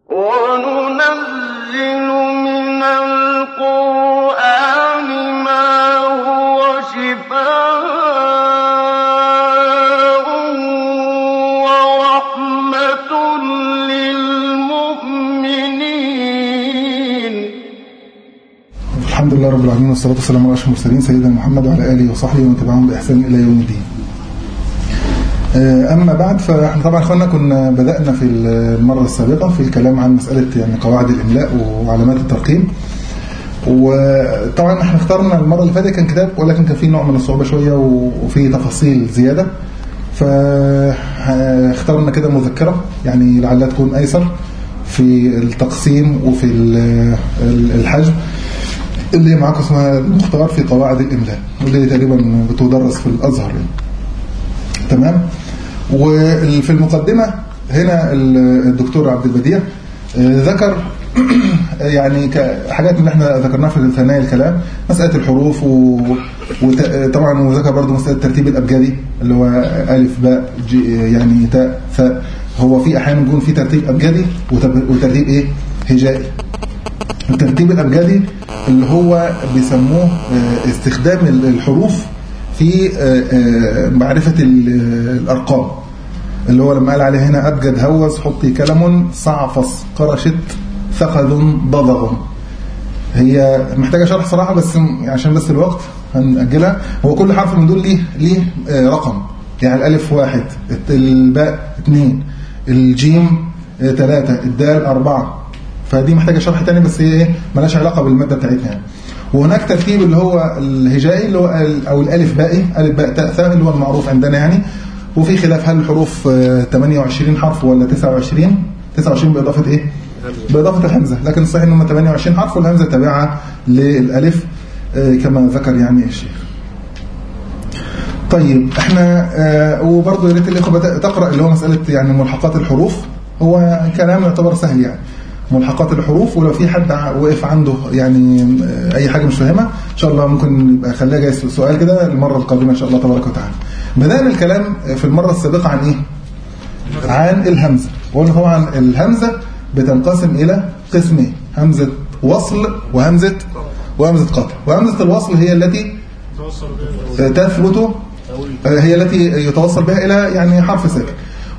وَنُنَزِّلُ مِنَ الْقُرْآنِ مَا هُوَ شِفَاءٌ وَرَحْمَةٌ لِّلْمُؤْمِنِينَ الحمد لله رب العالمين والصلاة والسلام على أشرف المرسلين سيدنا محمد وعلى آله وصحبه ومن تبعهم بإحسان إلى يوم الدين. آه، أما بعد فاحنا طبعا اخوانا كنا بدأنا في المرة السابقة في الكلام عن مسألة يعني قواعد الإملاء وعلامات الترقيم. وطبعا احنا اخترنا المرة اللي فاتت كان كتاب ولكن كان فيه نوع من الصعوبة شوية وفيه تفاصيل زيادة. فاخترنا كده مذكرة يعني لعلها تكون أيسر في التقسيم وفي ال- ال- الحجم. اللي هي معاكم اسمها المختار في قواعد الإملاء واللي تقريبا بتدرس في الأزهر يعني. تمام وفي المقدمة هنا الدكتور عبد البديع آه، ذكر يعني كحاجات من اللي احنا ذكرناها في ثنايا الكلام مسألة الحروف وطبعا وذكر برضو مسألة الترتيب الأبجدي اللي هو ألف باء جي يعني تاء ثاء هو في أحيانا بيكون في ترتيب أبجدي وتب- وترتيب إيه هجائي الترتيب الأبجدي اللي هو بيسموه آه، استخدام الحروف في آه، آه، معرفة ال- الأرقام اللي هو لما قال عليه هنا أبجد هوز حطي كلم صعفص قرشت ثقذ ضضغ هي محتاجة شرح صراحة بس م- عشان بس الوقت هنأجلها هو كل حرف من دول ليه ليه آه، رقم يعني الألف واحد الت- الباء اثنين الجيم آه، ثلاثة الدال أربعة فدي محتاجة شرح تاني بس هي ايه ملهاش علاقة بالمادة بتاعتنا يعني وهناك ترتيب اللي هو الهجائي اللي هو ال- أو الألف بائي ألف باء تاء ثاء اللي هو المعروف عندنا يعني وفي خلاف هل الحروف آه، 28 حرف ولا 29 29 بإضافة إيه؟ بإضافة الهمزة لكن الصحيح إن هم 28 حرف والهمزة تابعة للألف آه، كما ذكر يعني الشيخ طيب احنا آه وبرضه يا ريت الاخوه بت- تقرا اللي هو مساله يعني ملحقات الحروف هو كلام يعتبر سهل يعني ملحقات الحروف ولو في حد ع- وقف عنده يعني آه، اي حاجه مش فاهمها ان شاء الله ممكن يبقى خليها جاي سؤال كده المره القادمه ان شاء الله تبارك وتعالى بدانا الكلام في المره السابقه عن ايه عن الهمزه وقلنا طبعا الهمزه بتنقسم الى قسمين همزه وصل وهمزه وهمزه قطع وهمزه الوصل هي التي تثبت هي التي يتوصل بها إلى يعني حرف ساكن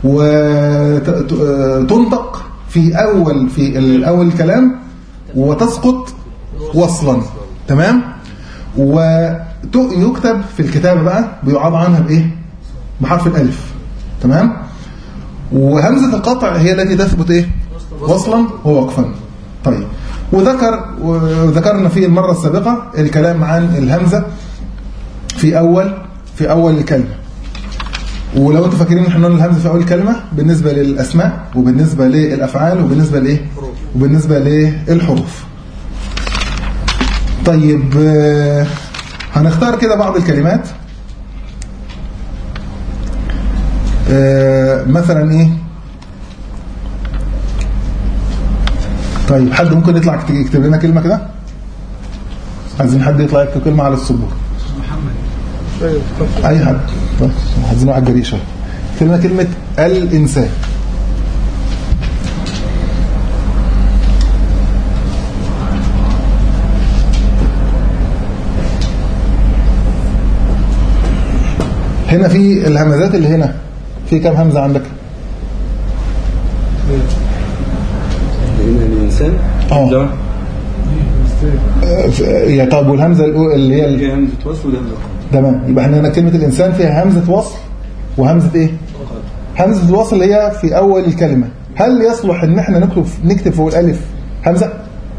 وتنطق في أول في الأول الكلام وتسقط وصلا تمام ويكتب في الكتابة بقى بيعاد عنها بإيه بحرف الألف تمام وهمزة القطع هي التي تثبت إيه وصلا ووقفا طيب وذكر وذكرنا في المرة السابقة الكلام عن الهمزة في أول في أول الكلمة ولو انتوا فاكرين احنا قلنا الهمزة في أول الكلمة بالنسبة للأسماء وبالنسبة للأفعال وبالنسبة لإيه وبالنسبة للحروف طيب آه، هنختار كده بعض الكلمات آه، مثلا ايه طيب حد ممكن يطلع يكتب- يكتب لنا كلمة كده عايزين حد يطلع يكتب كلمة على السبورة اي حد بس عايزين واحد جريء شويه كلمه كلمه الانسان هنا في الهمزات اللي هنا في كام همزه عندك لأن الإنسان اه ده آه، ف- يا طب والهمزه الأو- اللي هي ال- فيها همزة وصل وده همزة قطع. تمام يبقى احنا هنا كلمه الانسان فيها همزه وصل وهمزه ايه همزه الوصل اللي هي في اول الكلمه هل يصلح ان احنا نكتب نكتب فوق الالف همزه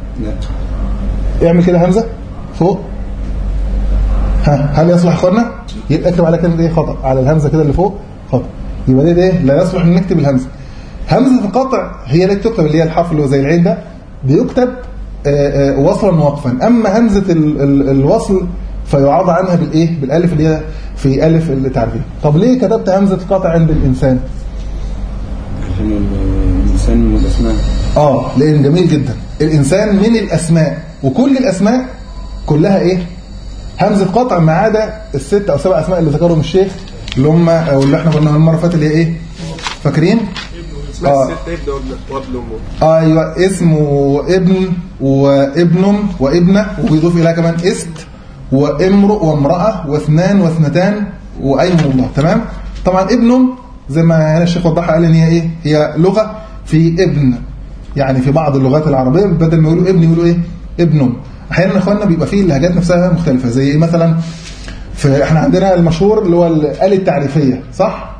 لا اعمل كده همزه فوق ها هل يصلح يا اخوانا يبقى اكتب على كلمه ايه خطا على الهمزه كده اللي فوق خطا يبقى دي ايه لا يصلح ان نكتب الهمزه همزه القطع هي اللي تكتب اللي هي الحرف اللي هو زي العين ده بيكتب آه، آه، وصلا ووقفا اما همزه ال ال الوصل فيعاض عنها بالايه بالالف اللي هي في الف التعريفيه طب ليه كتبت همزه القطع عند الانسان عشان الإنسان من الأسماء اه لان جميل جدا الانسان من الاسماء وكل الاسماء كلها ايه همزه قطع ما عدا الست او سبع اسماء اللي ذكرهم الشيخ اللي هم او اللي احنا قلنا المره اللي فاتت اللي هي ايه فاكرين اسمها آه. الست ابن وابن وابن امه ايوه اسمه ابن وابن وابنه وبيضيف اليها كمان است وامرؤ وامراه واثنان واثنتان وايمن الله تمام طبعا ابن زي ما هنا الشيخ وضحها قال ان هي ايه هي لغه في ابن يعني في بعض اللغات العربيه بدل ما يقولوا ابن يقولوا ايه ابن احيانا يا اخواننا بيبقى فيه اللهجات نفسها مختلفه زي ايه مثلا في احنا عندنا المشهور اللي هو الآلة التعريفيه صح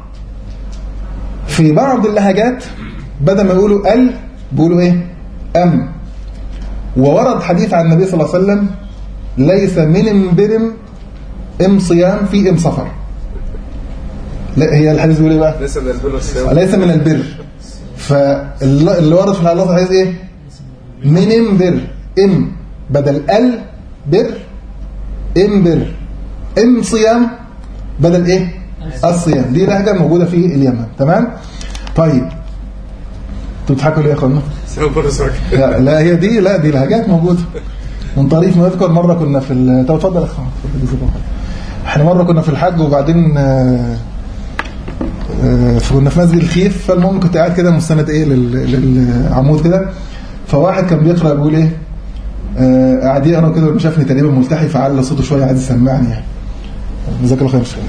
في بعض اللهجات بدل ما يقولوا ال بيقولوا ايه ام وورد حديث عن النبي صلى الله عليه وسلم ليس من امبرم ام صيام في ام سفر لا هي الحديث بيقول ايه بقى ليس من البر والصيام ليس من البر فاللي ورد في الحديث الحديث ايه من ام بر ام بدل ال بر ام بر ام صيام بدل ايه الصيام دي لهجه موجوده في اليمن تمام طيب انتوا بتضحكوا ليه يا اخوانا سيام بر والصيام لا, لا هي دي لا دي لهجات موجوده من طريف ما اذكر مره كنا في ال- طب اتفضل يا اخوان اتفضل جزاكم الله خير. احنا مره كنا في الحج وبعدين آه، آه، كنا في مسجد الخيف فالمهم كنت قاعد كده مستند ايه لل- للعمود كده فواحد كان بيقرا بيقول ايه آه، قاعد يقرا كده وشافني شافني تقريبا ملتحي فعلى صوته شويه عايز يسمعني يعني جزاك الله خير شكرا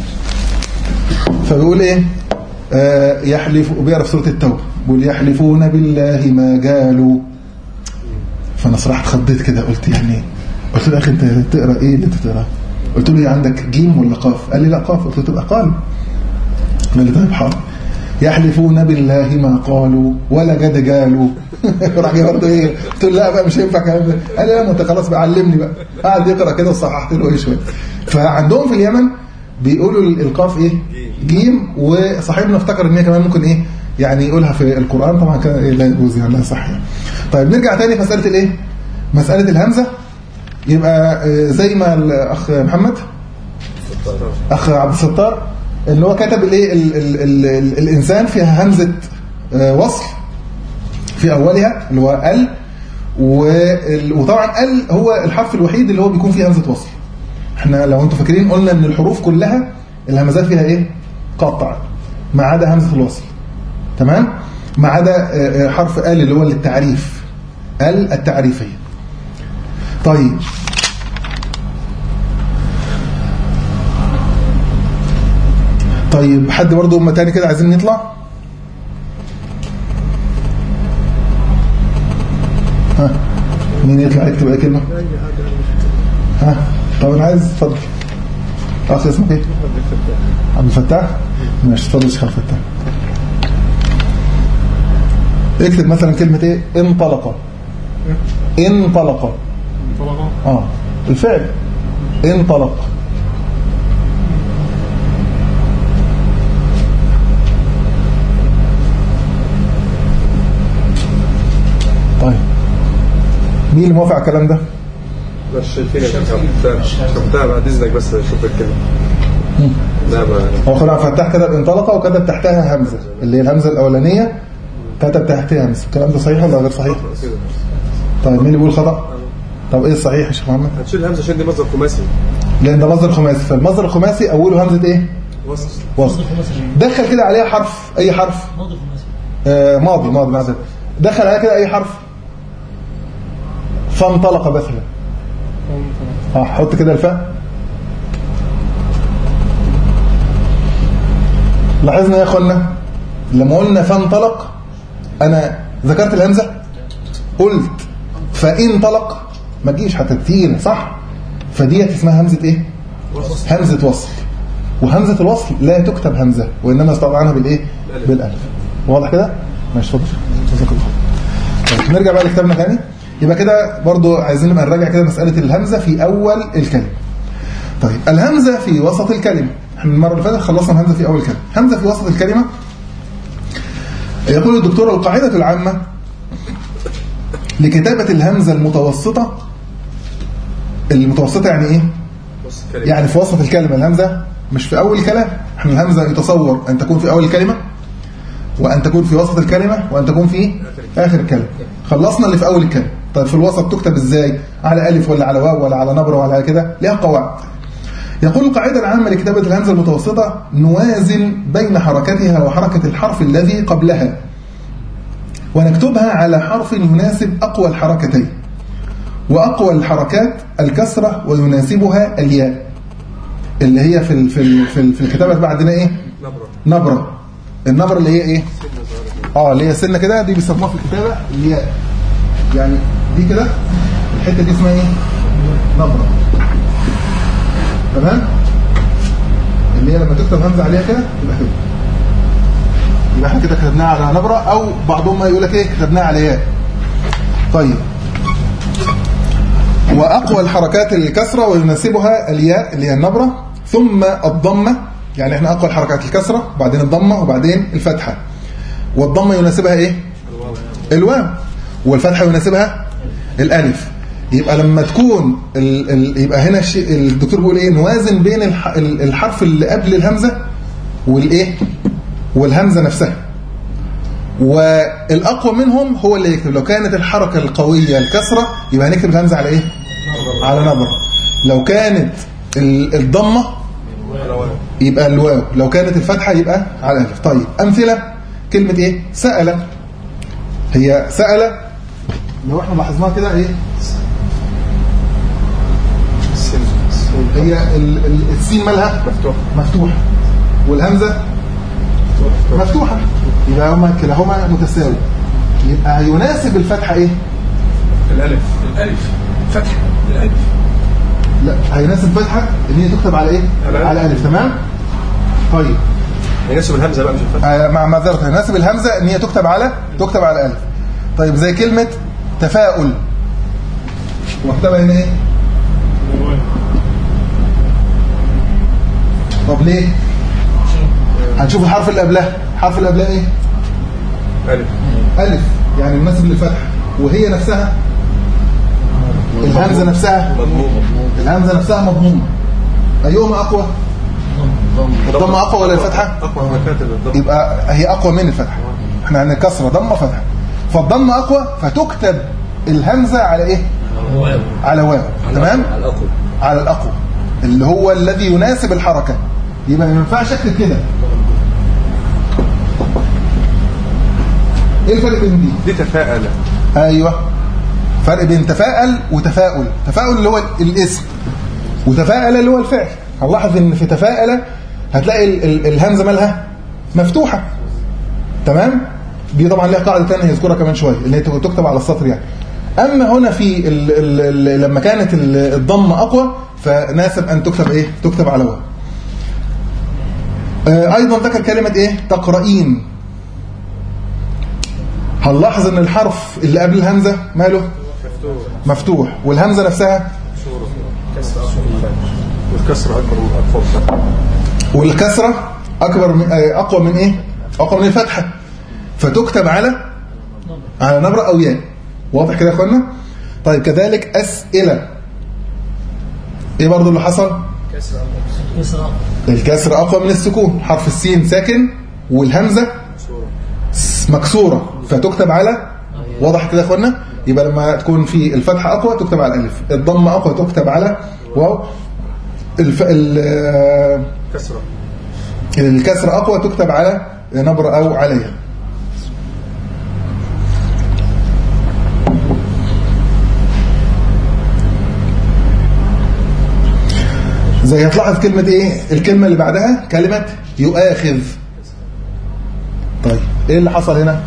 فبيقول ايه آه، يحلف وبيقرا في سوره التوبه بيقول يحلفون بالله ما قالوا فانا صراحه اتخضيت كده قلت يعني قلت له يا اخي انت تقرا ايه اللي انت تقراه قلت له ايه عندك جيم ولا قاف قال لي لا قاف قلت له تبقى قال قال لي طيب حاضر يحلفون بالله ما قالوا ولا قد قالوا راح جاي برضه ايه قلت له لا بقى مش هينفع الكلام ده قال لي لا ما انت خلاص بقى علمني بقى قعد يقرا كده وصححت له ايه شويه فعندهم في اليمن بيقولوا ال- القاف ايه جيم وصاحبنا افتكر ان هي كمان ممكن ايه يعني يقولها في القران طبعا كده إيه لا يجوز يعني لا صح يعني. طيب نرجع تاني في مساله الايه مساله الهمزه يبقى آه، زي ما الاخ محمد اخ عبد الستار ان هو كتب الايه ال ال ال ال الانسان فيها همزه آه، وصل في اولها اللي هو ال وال- وطبعا ال هو الحرف الوحيد اللي هو بيكون فيه همزه وصل احنا لو انتم فاكرين قلنا ان الحروف كلها الهمزات فيها ايه قطع ما عدا همزه الوصل تمام ما عدا آه، آه، حرف ال اللي هو للتعريف ال التعريفيه طيب طيب حد برضه هم تاني كده عايزين نطلع ها مين يطلع يكتب اي كلمه ها طب انا عايز اتفضل اخ اسمك ايه عبد الفتاح ماشي اتفضل يا شيخ عبد الفتاح اكتب مثلا كلمه ايه انطلق انطلق اه الفعل انطلق طيب مين اللي موافق على الكلام ده مش شايفين يا شباب شفتها بعد اذنك بس شوف الكلمه لا ما هو خلع فتح كتب انطلق وكتب تحتها همزه اللي هي الهمزه الاولانيه كتب تحتها همزه الكلام ده صحيح ولا غير صحيح كده طيب مين اللي بيقول خطا طب ايه الصحيح يا شيخ محمد هتشيل همزه عشان دي مصدر خماسي لان ده مصدر خماسي فالمصدر الخماسي اوله همزه ايه وصل وصل دخل كده عليها حرف اي حرف آه ماضي ماضي معذرة دخل عليها كده اي حرف فانطلق مثلا اه حط كده الفاء لاحظنا يا اخوانا لما قلنا فانطلق انا ذكرت الهمزه قلت فانطلق ما تجيش حتى كتير صح فديت اسمها همزه ايه همزه وصل وهمزه الوصل لا تكتب همزه وانما يستطاع عنها بالايه بالالف واضح كده ماشي اتفضل جزاك الله خير. طيب نرجع بقى لكتابنا تاني يبقى كده برضو عايزين نبقى نراجع كده مساله الهمزه في اول الكلمه طيب الهمزه في وسط الكلمه احنا المره اللي فاتت خلصنا الهمزه في اول كلمه همزه في وسط الكلمه يقول الدكتور القاعده العامه لكتابه الهمزه المتوسطه المتوسطه يعني ايه وصل كلمه يعني في وسط الكلمة الهمزة مش في أول الكلام احنا الهمزة يتصور أن تكون في أول الكلمة وأن تكون في وسط الكلمة وأن تكون في آخر الكلمة خلصنا اللي في أول الكلمة طيب في الوسط تكتب إزاي على ألف ولا على واو ولا على نبرة ولا على كده ليها قواعد يقول القاعدة العامة لكتابة الهمزة المتوسطة نوازن بين حركتها وحركة الحرف الذي قبلها ونكتبها على حرف يناسب أقوى الحركتين وأقوى الحركات الكسرة ويناسبها الياء اللي هي في ال- في ال- في, ال- في الكتابة اللي بعدنا إيه نبرة نبرة النبرة اللي هي إيه اه اللي هي سنة كده دي بيسموها في الكتابة الياء يعني دي كده الحتة دي اسمها ايه نبرة تمام اللي هي لما تكتب همزة عليها كده يبقى كده يبقى احنا كده كتبناها على نبرة او بعضهم ما يقول لك ايه كتبناها على ياء طيب واقوى الحركات الكسرة ويناسبها الياء اللي هي النبرة ثم الضمة يعني احنا اقوى الحركات الكسرة بعدين الضمة وبعدين الفتحة والضمة يناسبها ايه الواو والفتحة يناسبها الالف يبقى لما تكون ال ال يبقى هنا الشيء الدكتور بيقول ايه نوازن بين الح ال- الحرف اللي قبل الهمزة والايه والهمزة نفسها والاقوى منهم هو اللي يكتب لو كانت الحركة القوية الكسرة يبقى هنكتب الهمزة على ايه على نبرة لو كانت ال- الضمة يبقى الواو لو كانت الفتحة يبقى على الالف طيب امثلة كلمة ايه سأل هي سأل لو احنا لاحظناها كده ايه السن هي ال- ال- السين مالها مفتوح مفتوحة والهمزة مفتوحة يبقى هما كلاهما متساوي يبقى يناسب الفتحة ايه الألف الألف فتح الألف لا هيناسب فتحة ان هي تكتب على ايه على ألف. على الف تمام طيب يناسب الهمزة بقى مش الفتح آه، مع معذرة هيناسب الهمزة ان هي تكتب على تكتب على الف طيب زي كلمة تفاؤل واكتبها هنا ايه طب ليه هنشوف الحرف اللي قبلها الحرف اللي قبلها ايه ألف ألف يعني مناسب للفتح وهي نفسها الهمزة نفسها مضمومة الهمزة نفسها مضمومة أيهما أقوى الضمة أقوى ولا الفتحة أقوى ما كانت الضم يبقى هي أقوى من الفتحة احنا عندنا كسرة ضمة فتحة فالضمة أقوى فتكتب الهمزة على إيه على واو تمام على الأقوى على الأقوى اللي هو الذي يناسب الحركة يبقى ما ينفعش اكتب كده ايه الفرق بين دي دي تفاءل ايوه فرق بين تفاءل وتفاؤل تفاؤل اللي هو الاسم وتفاءل اللي هو الفعل هنلاحظ ان في تفاءل هتلاقي ال ال الهمزه مالها مفتوحه تمام دي طبعا ليها قاعده ثانيه هيذكرها كمان شويه اللي هي تكتب على السطر يعني اما هنا في ال ال ال لما كانت ال- الضمه اقوى فناسب ان تكتب ايه تكتب على واو آه، ايضا ذكر كلمه ايه تقرؤين هنلاحظ ان الحرف اللي قبل الهمزه ماله مفتوح مفتوح والهمزه نفسها والكسر أكبر من أطفال والكسره اكبر من آه، اقوى من ايه اقوى من الفتحه فتكتب على على نبره او ياء واضح كده يا اخوانا طيب كذلك اسئله ايه برضو اللي حصل الكسر اقوى من السكون حرف السين ساكن والهمزه س- مكسوره فتكتب على واضح كده يا اخوانا يبقى لما تكون في الفتحه اقوى تكتب على الالف الضمه اقوى تكتب على واو الف... ال... آه، كسرة الكسر أقوى تكتب على نبرة أو عليها زي هتلاحظ كلمة إيه الكلمة اللي بعدها كلمة يؤاخذ طيب إيه اللي حصل هنا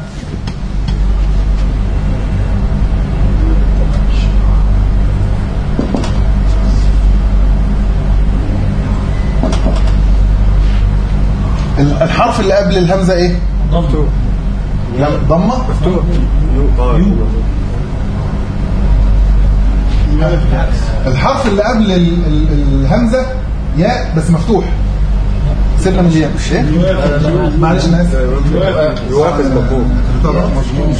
ال- الحرف اللي قبل الهمزة إيه مفتوح لا، ضمة مفتوح يو آه الحرف اللي قبل ال ال الهمزة ياء بس مفتوح سيبنا من الياء مش ايه معلش انا اسف يؤاخذ مضموم طبعا مظلوم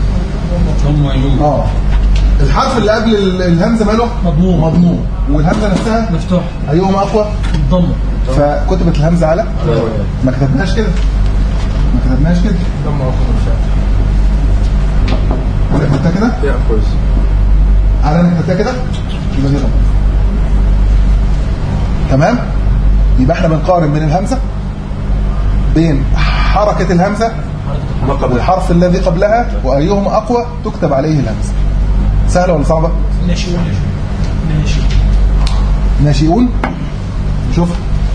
اه الحرف اللي قبل ال- الهمزة ماله مضموم. مضموم والهمزة نفسها مفتوح ايهما اقوى الضمه فكتبت الهمزة على ما كتبناش كده ما كتبناش كده انا كتبتها كده يأخذ على انا كتبتها كده يبقى دي غلط تمام يبقى احنا بنقارن بين الهمزه بين حركه الهمزه ما قبل والحرف الذي قبلها وأيهما أقوى تكتب عليه الهمزة سهلة ولا صعبة؟ ناشئون ناشئون ناشئون شوف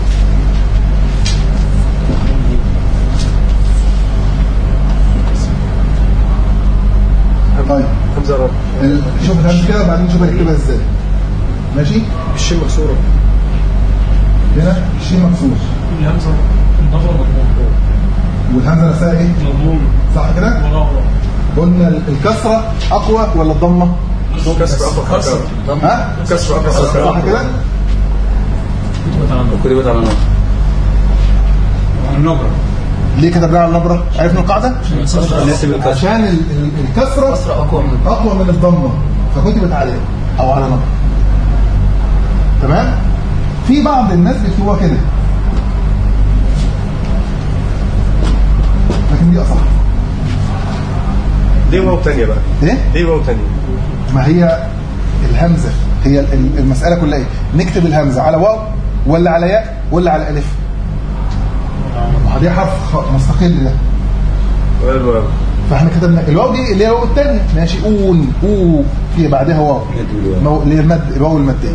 طيب همزه رب ال- شوف الهمزة كده وبعدين نشوف هنكتبها ازاي ماشي الشين مكسوره هنا الشين مكسور الهمزه النظره مضمون والهمزة نفسها ايه؟ مضمون صح كده؟ وراء قلنا ال- الكسرة أقوى ولا الضمة؟ كسر اقوى كسر ها؟ كسر اقوى صح كده؟ وكتبت على نار النبره ليه كتبناها على النبرة؟ عرفنا القاعدة؟ نسب الكسر عشان ال- ال- الكسرة أقوى من أقوى من الضمة فكتبت عليه أو على نبرة تمام؟ في بعض الناس بيكتبوها كده لكن دي أصح دي واو تانية بقى إيه؟ دي واو تانية ما هي الهمزة هي ال- ال- المسألة كلها إيه؟ نكتب الهمزة على واو ولا على ياء ولا على ألف؟ ما هو دي حرف خ- مستقل ده والواو فاحنا كتبنا الواو دي اللي هي الواو الثانيه ماشي اون او في بعدها واو مو- اللي هي المد الواو الماديه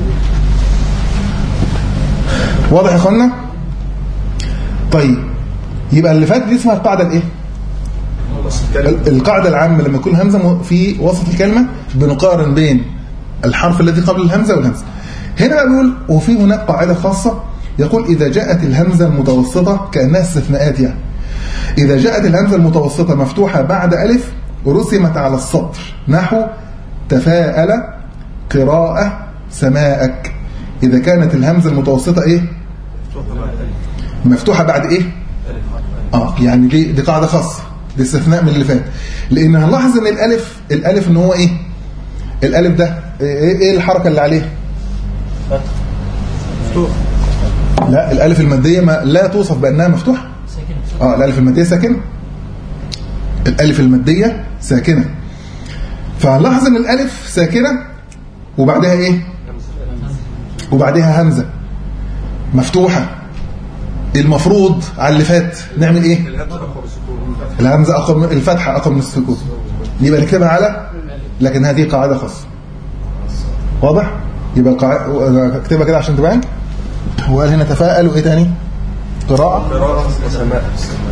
واضح يا اخوانا طيب يبقى اللي فات دي اسمها القاعده الايه بس الكلمة ال- القاعده العامه لما يكون همزه م- في وسط الكلمه بنقارن بين الحرف الذي قبل الهمزه والهمزه هنا بقى بيقول وفي هناك قاعده خاصه يقول اذا جاءت الهمزه المتوسطه كانها استثناءات يعني إذا جاءت الهمزة المتوسطة مفتوحة بعد ألف رسمت على السطر نحو تفاءل قراءة سماءك إذا كانت الهمزة المتوسطة إيه مفتوحة بعد إيه آه يعني دي دي قاعدة خاصة دي استثناء من اللي فات لأن هنلاحظ إن الألف الألف إن هو إيه الألف ده إيه, إيه الحركة اللي عليه لا الألف المادية ما لا توصف بأنها مفتوحة اه الالف الماديه ساكنه الالف الماديه ساكنه فهنلاحظ ان الالف ساكنه وبعدها ايه وبعدها همزه مفتوحه المفروض على اللي فات نعمل ايه الهمزة اقوى بالسكون الهمزه اقوى من الفتحه اقوى من السكون يبقى نكتبها على لكن هذه قاعده خاصه واضح يبقى القاعده أنا اكتبها كده عشان تبان هو قال هنا تفاءل وايه تاني قراءه قراءة وسماء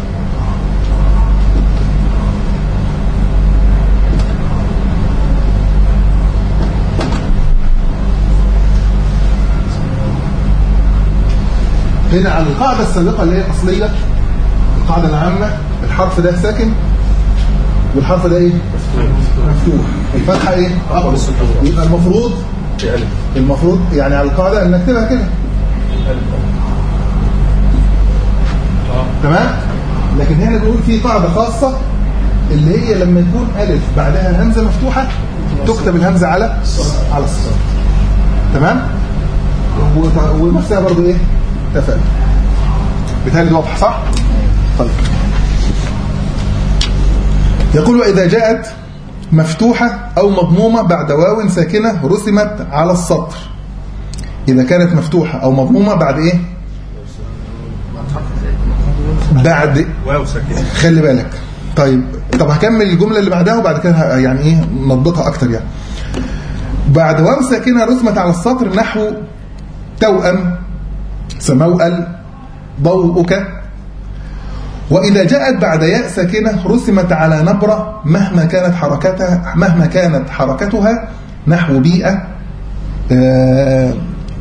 هنا على القاعدة السابقة اللي هي الأصلية القاعدة العامة الحرف ده ساكن والحرف ده ايه؟ مفتوح الفتحة ايه؟ أقوى يبقى المفروض في ألف المفروض يعني على القاعدة ان نكتبها كده تمام؟ لكن هنا بيقول في قاعدة خاصة اللي هي لما يكون ألف بعدها همزة مفتوحة تكتب الهمزة على على الصاد تمام؟ و- ونفسها برضو ايه؟ تفاعل بتهيألي ده واضح صح؟ طيب يقول وإذا جاءت مفتوحة أو مضمومة بعد واو ساكنة رسمت على السطر إذا كانت مفتوحة أو مضمومة بعد إيه؟ بعد واو ساكنة خلي بالك طيب طب هكمل الجملة اللي بعدها وبعد كده ه- يعني إيه نضبطها أكتر يعني بعد واو ساكنة رسمت على السطر نحو توأم سموأل ضوءك وإذا جاءت بعد ياء ساكنة رسمت على نبرة مهما كانت حركتها مهما كانت حركتها نحو بيئة آه،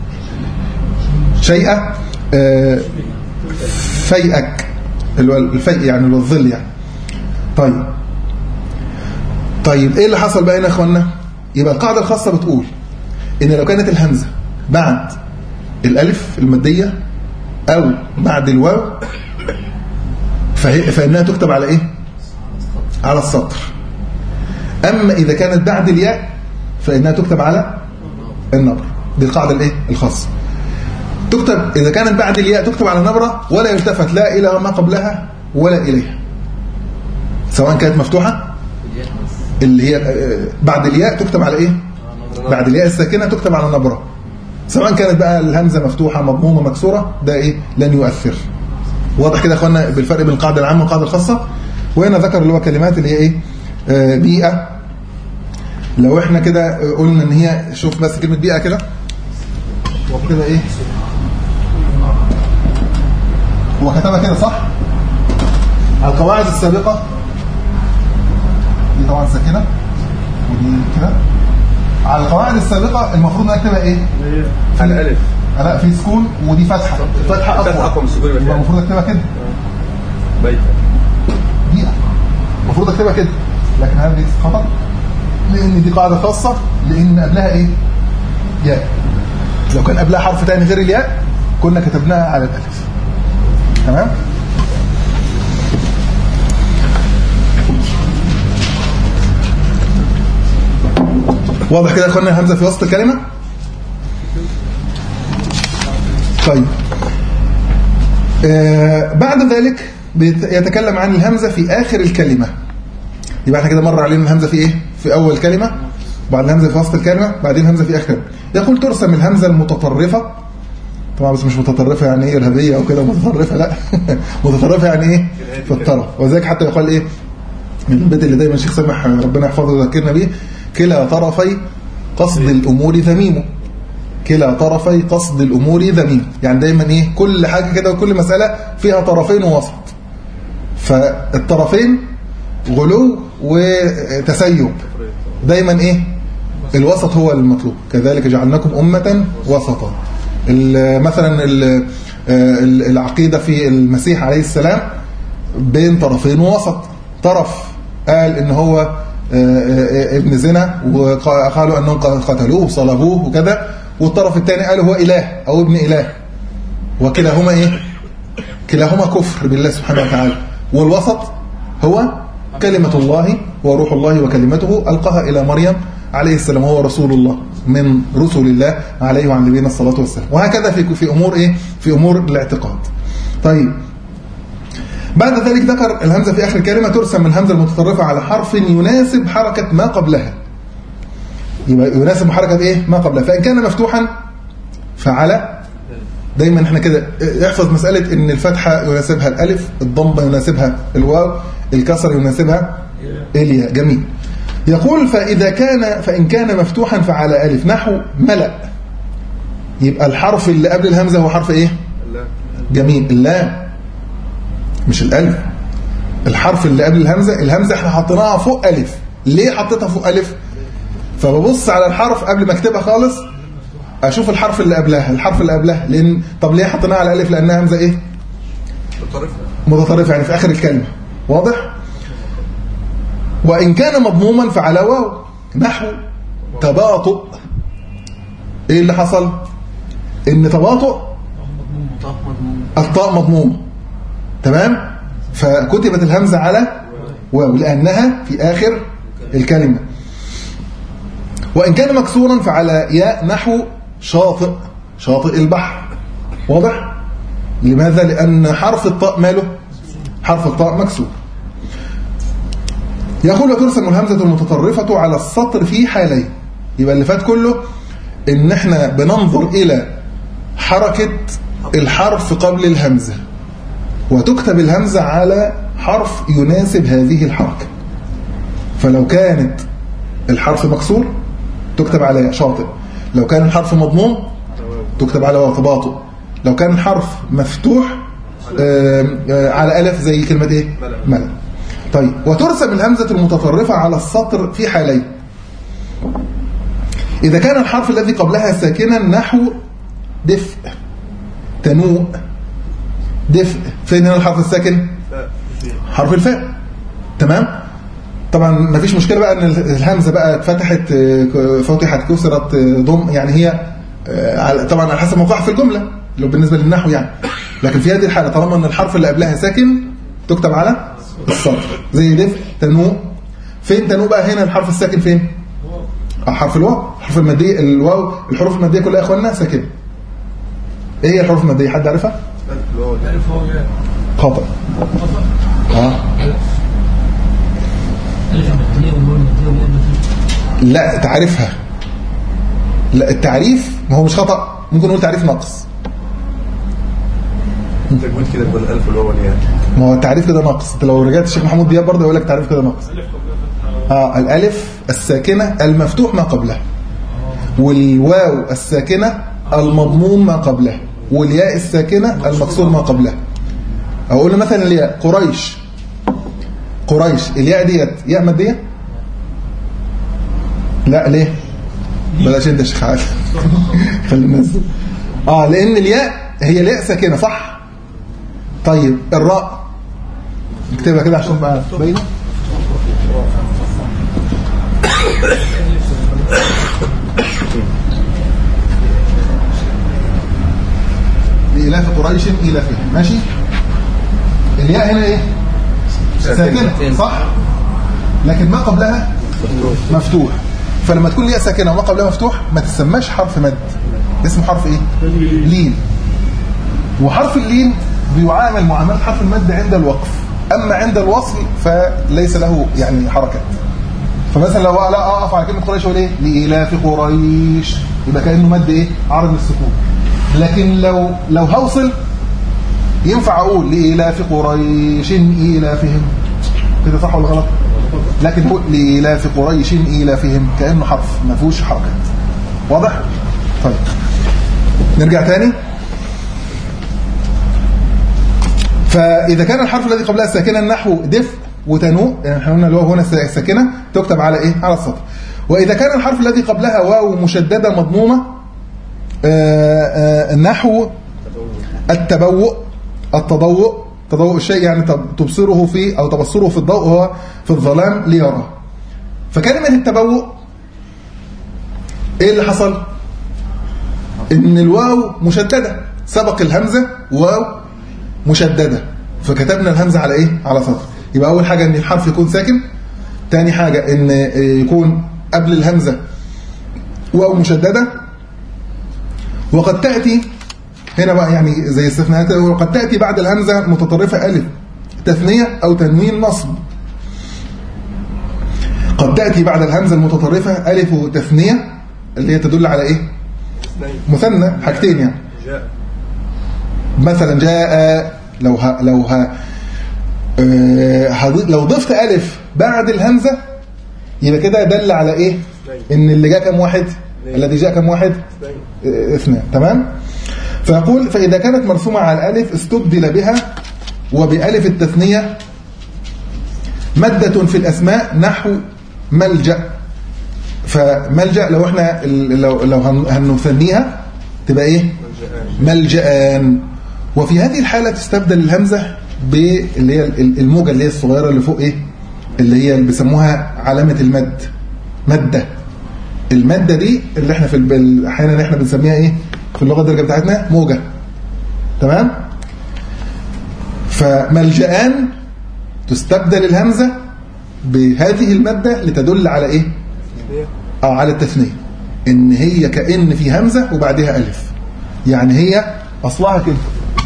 شيئة آه، فيئك اللي هو الفيء يعني اللي هو الظل يعني طيب طيب ايه اللي حصل بقى هنا يا اخوانا يبقى القاعده الخاصه بتقول ان لو كانت الهمزه بعد الالف الماديه او بعد الواو فهي فانها تكتب على ايه على السطر اما اذا كانت بعد الياء فانها تكتب على النبر دي القاعده الايه الخاصه تكتب اذا كانت بعد الياء تكتب على النبره ولا يلتفت لا الى ما قبلها ولا اليها سواء كانت مفتوحه اللي هي آه، بعد الياء تكتب على ايه بعد الياء الساكنه تكتب على النبره سواء كانت بقى الهمزه مفتوحه مضمومه مكسوره ده ايه لن يؤثر واضح كده يا اخوانا بالفرق بين القاعده العامه والقاعده الخاصه وهنا ذكر اللي هو كلمات اللي هي ايه آه، بيئة لو احنا كده قلنا ان هي شوف بس كلمة بيئة كده وكده ايه هو كتبها كده صح القواعد السابقة دي طبعا ساكنة ودي كده على القواعد السابقة المفروض انها تبقى ايه على الألف لا في سكون ودي فتحة الفتحة الفتحة أقوى من السكون يبقى المكان المفروض اكتبها كده بيتا دقيقة المفروض اكتبها كده لكن هذه خطأ لان دي قاعدة خاصة لان قبلها ايه ياء لو كان قبلها حرف تاني غير الياء كنا كتبناها على الالف تمام واضح كده يا اخوانا الهمزه في وسط الكلمه طيب آه بعد ذلك بيت- يتكلم عن الهمزه في اخر الكلمه يبقى احنا كده مر علينا الهمزه في ايه في اول كلمه بعد الهمزه في وسط الكلمه بعدين الهمزه في اخر يقول ترسم الهمزه المتطرفه طبعا بس مش متطرفه يعني ايه ارهابيه او كده متطرفه لا متطرفه يعني ايه في الطرف وذلك حتى يقال ايه من البيت اللي دايما الشيخ سامح ربنا يحفظه ويذكرنا بيه كلا طرفي قصد الامور ذميم كلا طرفي قصد الامور ذميم يعني دايما ايه كل حاجه كده وكل مساله فيها طرفين ووسط فالطرفين غلو وتسيب دايما ايه الوسط هو المطلوب كذلك جعلناكم أمة وسطا ال- مثلا ال- ال- العقيدة في المسيح عليه السلام بين طرفين ووسط طرف قال ان هو آه، آه، ابن زنا وقالوا انهم قتلوه وصلبوه وكذا والطرف الثاني قالوا هو اله او ابن اله وكلاهما ايه كلاهما كفر بالله سبحانه وتعالى والوسط هو كلمة الله وروح الله وكلمته ألقاها إلى مريم عليه السلام وهو رسول الله من رسل الله عليه وعن نبينا الصلاة والسلام وهكذا في في أمور إيه في أمور الاعتقاد طيب بعد ذلك ذكر الهمزة في آخر الكلمة ترسم الهمزة المتطرفة على حرف يناسب حركة ما قبلها يبقى يناسب حركة إيه ما قبلها فإن كان مفتوحا فعلى دايما احنا كده احفظ مسألة ان الفتحة يناسبها الالف الضمة يناسبها الواو الكسر يناسبها الياء جميل يقول فإذا كان فإن كان مفتوحا فعلى ألف نحو ملأ يبقى الحرف اللي قبل الهمزة هو حرف ايه لا جميل اللام مش الالف الحرف اللي قبل الهمزة الهمزة احنا حطيناها فوق ألف ليه حطيتها فوق ألف فببص على الحرف قبل ما اكتبها خالص اشوف الحرف اللي قبلها الحرف اللي قبلها لان طب ليه حطيناها على الالف لانها همزه ايه الطرف متطرفه يعني في اخر الكلمه واضح وان كان مضموما فعلى واو نحو تباطؤ ايه اللي حصل ان تباطؤ الطاء مضمومه تمام فكتبت الهمزه على واو لانها في اخر الكلمه وإن كان مكسورا فعلى ياء نحو شاطئ شاطئ البحر واضح؟ لماذا؟ لأن حرف الطاء ماله؟ حرف الطاء مكسور يقول وترسم الهمزة المتطرفة على السطر في حالين يبقى اللي فات كله إن احنا بننظر إلى حركة الحرف قبل الهمزة وتكتب الهمزة على حرف يناسب هذه الحركة فلو كانت الحرف مكسور تكتب على شاطئ لو كان الحرف مضموم تكتب على واو تباطؤ لو كان الحرف مفتوح آم، آه، على ألف زي كلمة ايه ملأ. ملأ طيب وترسم الهمزة المتطرفة على السطر في حالين إذا كان الحرف الذي قبلها ساكنا نحو دفء تنوء دفء فين هنا الحرف الساكن لا حرف الفاء تمام طبعا ما فيش مشكله بقى ان الهمزه بقى اتفتحت آه، فتحت كسرت آه، ضم يعني هي آه، على- طبعا على حسب موقعها في الجمله لو بالنسبه للنحو يعني لكن في هذه الحاله طالما ان الحرف اللي قبلها ساكن تكتب على السطر زي دفء تنوء فين تنوء بقى هنا الحرف الساكن فين آه، حرف الواو الحرف الماديه الواو الحروف الماديه كلها يا اخوانا ساكنه ايه هي الحروف الماديه حد عارفها ألف الواو دي. ألف هو ياء خطا اه ألف المبتدئة والواو المبتدئة والياء المبتدئة لا تعريفها لا التعريف ما هو مش خطأ ممكن نقول تعريف نقص تجويد كده يقول ألف الواو والياء ما هو التعريف كده ناقص انت لو رجعت الشيخ محمود دياب برضه يقول لك تعريف كده ناقص اه الالف الساكنه المفتوح ما قبلها والواو الساكنه المضموم ما قبلها والياء الساكنه المكسور ما قبلها اقول له مثلا الياء قريش قريش الياء ديت ياء ماديه لا ليه بلاش انت يا شيخ عادل خلي الناس اه لان الياء هي الياء ساكنه صح طيب الراء اكتبها كده عشان تبقى باينه لإلاف قريش إلافهم ماشي الياء هنا ايه ساكنه صح لكن ما قبلها مفتوح فلما تكون الياء ساكنه وما قبلها مفتوح ما تسماش حرف مد اسمه حرف ايه لين وحرف اللين بيعامل معامله حرف المد عند الوقف اما عند الوصل فليس له يعني حركه فمثلا لو لا اقف على كلمه قريش اقول ايه لالاف قريش يبقى كانه مد ايه عرض للسكون لكن لو لو هوصل ينفع اقول لالاف قريش ايلافهم كده صح ولا غلط لكن هو لالاف قريش ايلافهم كانه حرف ما فيهوش حركه واضح طيب نرجع تاني فاذا كان الحرف الذي قبلها ساكنا نحو دف وتنوء يعني احنا قلنا اللي هو هنا الساكنه تكتب على ايه على السطر واذا كان الحرف الذي قبلها واو مشدده مضمومه آآ آآ نحو التبوء التضوء تضوء الشيء يعني تبصره في أو تبصره في الضوء هو في الظلام ليرى فكلمة التبوء إيه اللي حصل إن الواو مشددة سبق الهمزة واو مشددة فكتبنا الهمزة على إيه على سطر يبقى أول حاجة إن الحرف يكون ساكن تاني حاجة إن يكون قبل الهمزة واو مشددة وقد تأتي هنا بقى يعني زي استثناءات وقد تأتي بعد الهمزة متطرفة ألف تثنية أو تنوين نصب قد تأتي بعد الهمزة المتطرفة ألف تثنية اللي هي تدل على إيه مثنى حاجتين يعني جاء مثلا جاء لو ها لو ها آه، هض- لو ضفت ألف بعد الهمزة يبقى كده دل على إيه إن اللي جاء كم واحد الذي جاء كم واحد آه، اثنان تمام فيقول فإذا كانت مرسومة على الألف استبدل بها وبألف التثنية مادة في الأسماء نحو ملجأ فملجأ لو احنا ال- لو لو هن- هنثنيها تبقى ايه ملجأان وفي هذه الحالة تستبدل الهمزة باللي هي ال- الموجة اللي هي الصغيرة اللي فوق ايه اللي هي اللي بيسموها علامة المد مادة المادة دي اللي احنا في الب- احيانا احنا بنسميها ايه في اللغة الدرجة بتاعتنا موجة تمام فملجأان تستبدل الهمزة بهذه المادة لتدل على ايه اه على التثنية ان هي كأن في همزة وبعدها ألف يعني هي أصلها كده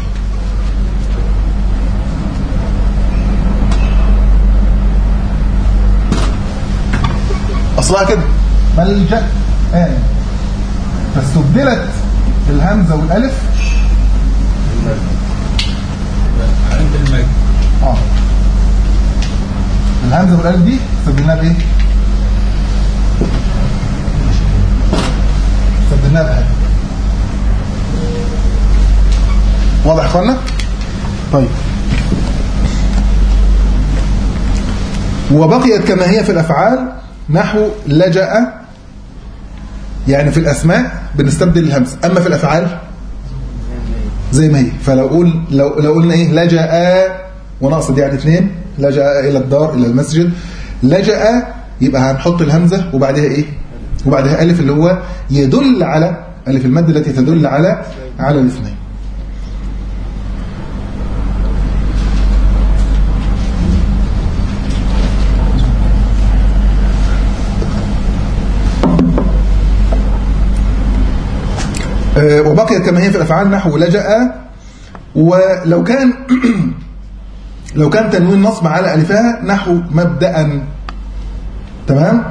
أصلها كده ملجأ آن فاستبدلت الهمزة والألف عند المجد اه الهمزة والألف دي استبدلناها بإيه؟ استبدلناها بألف واضح يا اخوانا؟ طيب وبقيت كما هي في الأفعال نحو لجأ يعني في الأسماء بنستبدل الهمزة أما في الأفعال زي ما هي فلو قول لو لو قلنا ايه لجأ ونقصد يعني اثنين لجأ الى الدار الى المسجد لجأ يبقى هنحط الهمزه وبعدها ايه وبعدها الف اللي هو يدل على الف المد التي تدل على على الاثنين آه، وبقيت كما هي في الافعال نحو لجأ ولو كان لو كان تنوين نصب على الفها نحو مبدأ تمام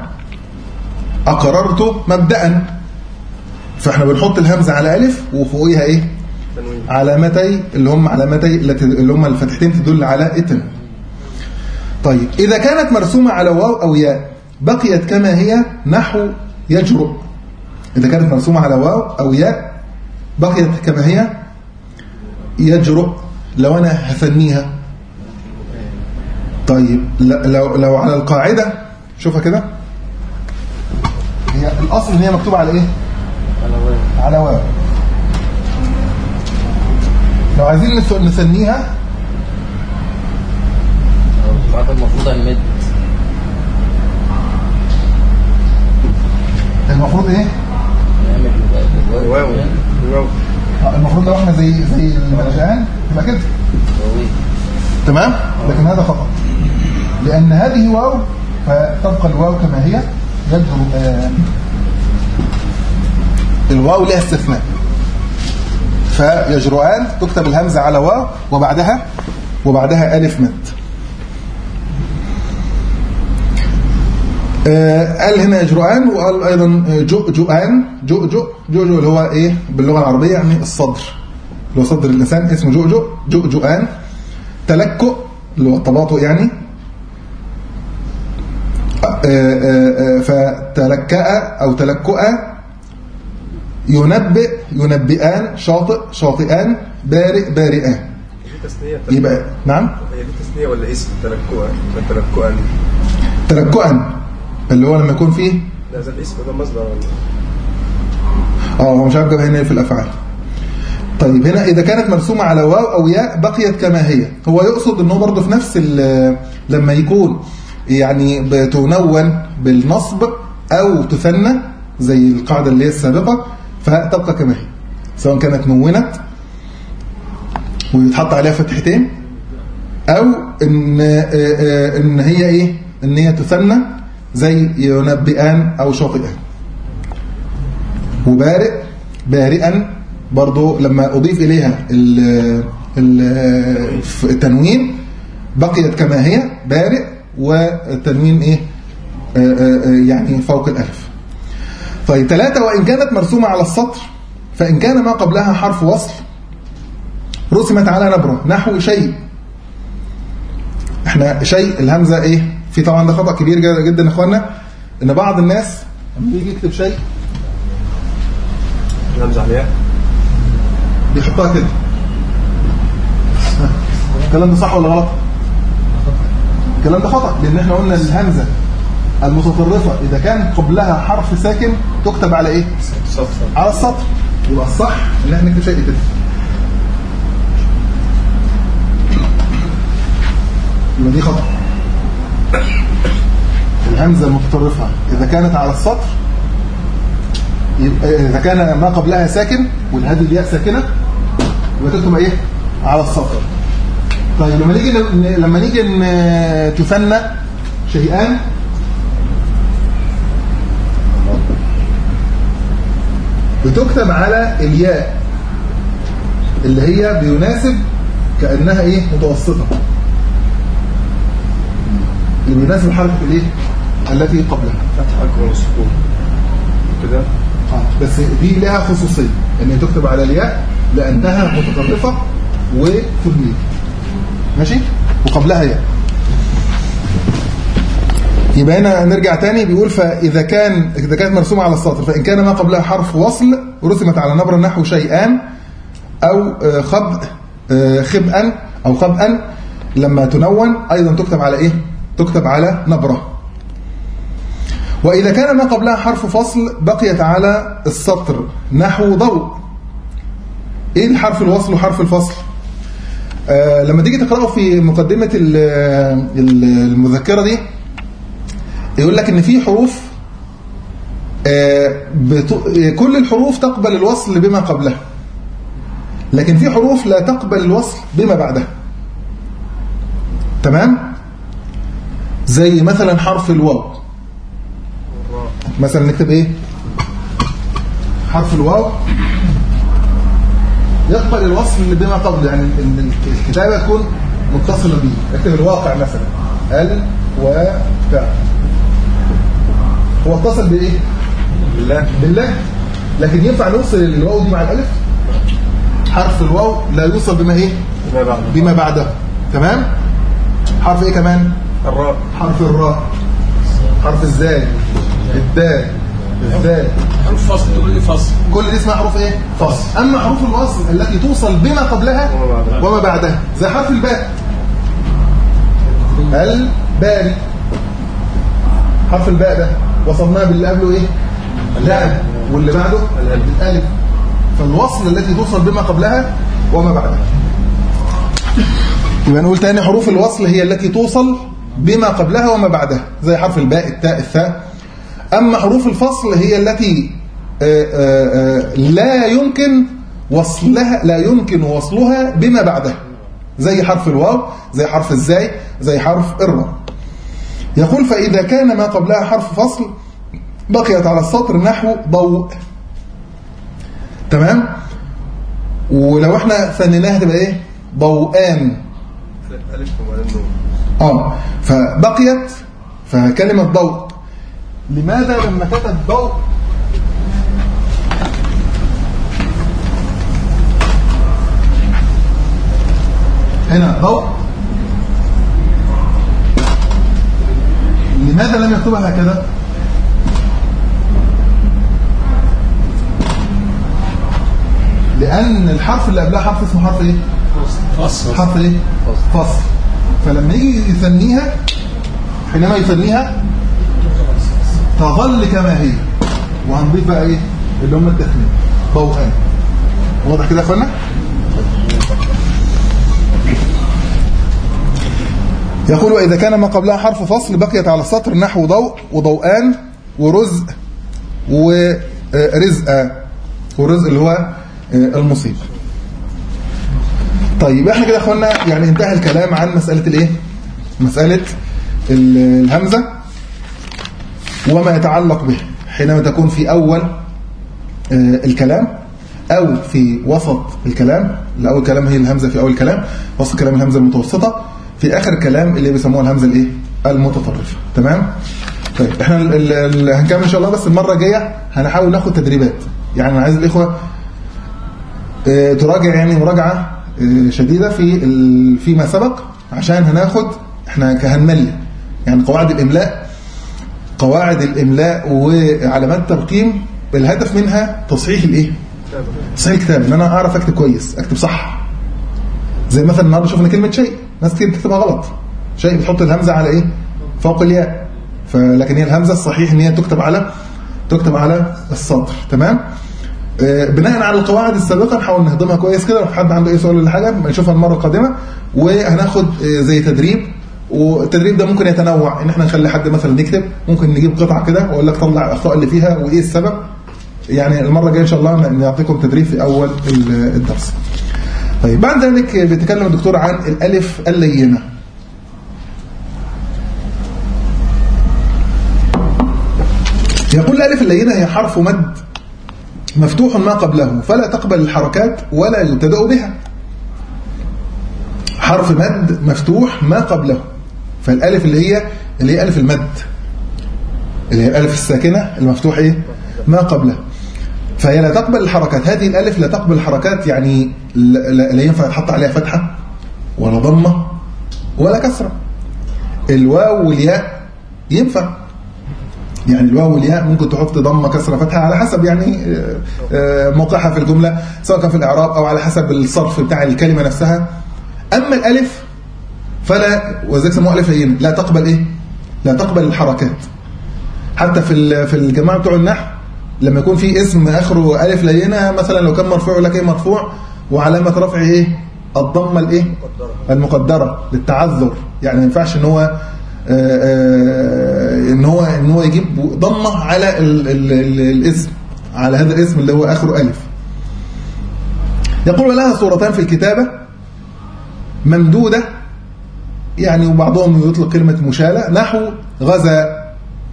اقررت مبدأ فاحنا بنحط الهمزه على الف وفوقيها ايه تنوين علامتي اللي هم علامتي التي اللي هم الفتحتين تدل على التنوين طيب إذا كانت مرسومة على واو أو ياء بقيت كما هي نحو يجرؤ إذا كانت مرسومة على واو أو ياء بقيت كما هي يجرؤ لو أنا هثنيها طيب ل- لو لو على القاعدة شوفها كده هي الأصل إن هي مكتوبة على إيه؟ على واو لو عايزين نس- نثنيها بعد المفروض المد المفروض إيه؟ نعمل واو واو آه، المفروض لو احنا زي زي المرجعان يبقى كده تمام لكن هذا خطأ لأن هذه واو فتبقى الواو كما هي يجهر آه، الواو لها استثناء فيجرؤان تكتب الهمزة على واو وبعدها وبعدها ألف مد آه، قال هنا يجرؤان وقال أيضا جؤجؤان جؤجؤ جؤجؤ اللي هو إيه باللغة العربية يعني الصدر اللي هو صدر الإنسان اسمه جؤجؤ جؤجؤان تلكؤ اللي هو التباطؤ يعني آه، آه، آه، فتلكأ أو تلكؤا ينبئ ينبئان شاطئ شاطئان بارئ بارئان دي تثنية يبقى نعم هي دي تثنية ولا اسم تلكؤا تلكؤا تلكؤا اللي هو لما يكون فيه لا ده الاسم ده مصدر ولا اه هو مش عارف جابها هنا في الافعال طيب هنا اذا كانت مرسومه على واو او ياء بقيت كما هي هو يقصد ان هو برضه في نفس ال- لما يكون يعني بتنون بالنصب او تثنى زي القاعده اللي هي السابقه فتبقى كما هي سواء كانت نونت ويتحط عليها فتحتين او ان آه، آه، ان هي ايه ان هي تثنى زي ينبئان او شاطئان وبارئ بارئا برضو لما أضيف إليها ال- ال- التنوين بقيت كما هي بارئ والتنوين إيه آه، آه، آه، يعني فوق الألف طيب ثلاثة وإن كانت مرسومة على السطر فإن كان ما قبلها حرف وصل رسمت على نبرة نحو شيء احنا شيء الهمزة ايه في طبعا ده خطأ كبير جدا جدا يا اخوانا ان بعض الناس لما يجي يكتب شيء الهمزة عليها بيحطها كده ها، الكلام ده صح ولا غلط الكلام ده خطأ لان احنا قلنا الهمزة المتطرفة اذا كان قبلها حرف ساكن تكتب على ايه صفر على السطر يبقى الصح ان احنا نكتب شيء كده يبقى دي خطأ الهمزة المتطرفة إذا كانت على السطر يبقى إذا كان ما قبلها ساكن والهادي الياء ساكنة يبقى تكتب إيه على السطر طيب لما نيجي ن- لما نيجي ن- تثنى شيئان بتكتب على الياء اللي هي بيناسب كأنها ايه متوسطة اللي بيناسب الحركة الايه التي قبلها فتح أكبر وسكون كده آه، بس دي لها خصوصية ان هي تكتب على الياء لأنها متطرفة وثنية ماشي وقبلها ياء يبقى هنا نرجع تاني بيقول فإذا كان إذا كانت مرسومة على السطر فإن كان ما قبلها حرف وصل رسمت على نبر نحو شيئان أو آه، خب آه، خبئا أو خبئا لما تنون أيضا تكتب على إيه؟ تكتب على نبرة وإذا كان ما قبلها حرف فصل بقيت على السطر نحو ضوء إيه الحرف الوصل وحرف الفصل؟ آه لما تيجي تقرأه في مقدمة ال- ال- المذكرة دي يقول لك ان في حروف آه، بت- كل الحروف تقبل الوصل بما قبلها لكن في حروف لا تقبل الوصل بما بعدها تمام زي مثلا حرف الواو مثلا نكتب ايه حرف الواو يقبل الوصل بما قبل يعني ان الكتابه تكون متصله به اكتب الواقع مثلا ال وفاء هو اتصل بايه بالله بالله لكن ينفع نوصل الواو دي مع الالف حرف الواو لا يوصل بما ايه ما بعد بما بعده تمام حرف ايه كمان الراء حرف الراء حرف الزاي الدال الزاي حروف فصل تقول لي فصل كل دي اسمها حروف ايه فصل اما حروف الوصل التي توصل بما قبلها وما بعدها. وما بعدها زي حرف الباء الباري حرف الباء ده وصلناه باللي قبله ايه لا واللي بعده الالف فالوصل التي توصل بما قبلها وما بعدها يبقى نقول تاني حروف الوصل هي التي توصل بما قبلها وما بعدها زي حرف الباء التاء الثاء أما حروف الفصل هي التي آه، آه، آه، لا يمكن وصلها لا يمكن وصلها بما بعدها زي حرف الواو زي حرف الزاي زي حرف الراء يقول فإذا كان ما قبلها حرف فصل بقيت على السطر نحو ضوء تمام ولو احنا ثنيناها تبقى ايه ضوءان الف وبعدين نون اه فبقيت فكلمة ضوء لماذا لما كتب ضوء هنا ضوء لماذا لم يكتبها هكذا لأن الحرف اللي قبلها حرف اسمه حرف ايه فصل حرف ايه فصل فلما يجي يثنيها حينما يثنيها تظل كما هي وهنضيف بقى ايه اللي هم التثنيه ضوءان واضح كده يا اخوانا يقول وإذا كان ما قبلها حرف فصل بقيت على السطر نحو ضوء وضوءان ورزق ورزق ورزق اللي هو المصيب طيب احنا كده يا اخوانا يعني انتهى الكلام عن مسألة الايه مسألة ال- الهمزة وما يتعلق به حينما تكون في أول آه، الكلام أو في وسط الكلام الأول كلام هي الهمزة في أول الكلام وسط كلام الهمزة المتوسطة في آخر الكلام اللي بيسموها الهمزة الإيه المتطرفة تمام طيب احنا ال- ال- ال- هنكمل إن شاء الله بس المرة الجاية هنحاول ناخد تدريبات يعني أنا عايز الإخوة آه، تراجع يعني مراجعة آه، شديدة في ال- فيما سبق عشان هناخد احنا كهنملي يعني قواعد الإملاء قواعد الإملاء وعلامات ترقيم الهدف منها تصحيح الايه تصحيح الكتاب ان انا اعرف اكتب كويس اكتب صح زي مثلا النهارده شفنا كلمه شيء ناس كتير بتكتبها غلط شيء بتحط الهمزه على ايه فوق الياء فلكن هي الهمزه الصحيح ان هي تكتب على تكتب على السطر تمام آه، بناء على القواعد السابقه نحاول نهضمها كويس كده لو حد عنده اي سؤال ولا حاجه نشوفها المره القادمه وهناخد آه، زي تدريب والتدريب ده ممكن يتنوع ان احنا نخلي حد مثلا يكتب ممكن نجيب قطعه كده واقول لك طلع الاخطاء اللي فيها وايه السبب يعني المره الجايه ان شاء الله نعطيكم تدريب في اول ال- الدرس طيب بعد ذلك بيتكلم الدكتور عن الالف اللينه يقول الالف اللينه هي حرف مد مفتوح ما قبله فلا تقبل الحركات ولا يبتدأ بها حرف مد مفتوح ما قبله فالالف اللي هي اللي هي الف المد اللي هي الالف الساكنه المفتوح ايه ما قبله فهي لا تقبل الحركات هذه الالف لا تقبل الحركات يعني لا, لا لا ينفع يتحط عليها فتحه ولا ضمه ولا كسره الواو والياء ينفع يعني الواو والياء ممكن تحط ضمه كسره فتحه على حسب يعني آه، آه، موقعها في الجمله سواء كان في الاعراب او على حسب الصرف بتاع الكلمه نفسها اما الالف فلا وذلك سموها الف لينه لا تقبل ايه لا تقبل الحركات حتى في ال- في الجماعه بتوع النحو لما يكون في اسم اخره الف لينه مثلا لو كان مرفوع لك ايه مرفوع وعلامه رفعه ايه الضمه الايه المقدره للتعذر يعني ما ينفعش ان هو آه، آه، ان هو ان هو يجيب ضمه على ال ال ال الاسم على هذا الاسم اللي هو اخره الف يقول ولها صورتان في الكتابه ممدوده يعني وبعضهم يطلق كلمه مشاله نحو غزا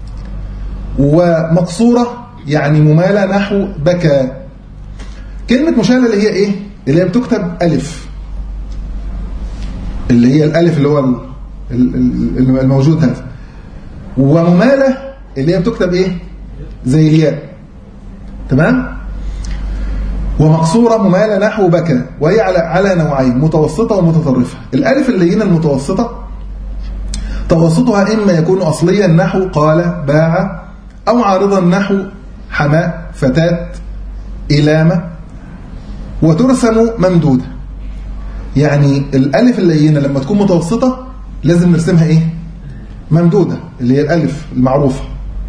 ومقصورة يعني ممالة نحو بكى كلمة مشالة اللي هي ايه اللي هي بتكتب ألف اللي هي الألف اللي هو ال- ال- ال- الموجود هذا وممالة اللي هي بتكتب ايه زي الياء تمام ومقصورة ممالة نحو بكى وهي على على نوعين متوسطة ومتطرفة الألف اللينة المتوسطة توسطها إما يكون أصليا نحو قال باع أو عارضا نحو حماء فتاة إلامة وترسم ممدودة يعني الألف اللينة لما تكون متوسطة لازم نرسمها إيه ممدودة اللي هي الألف المعروفة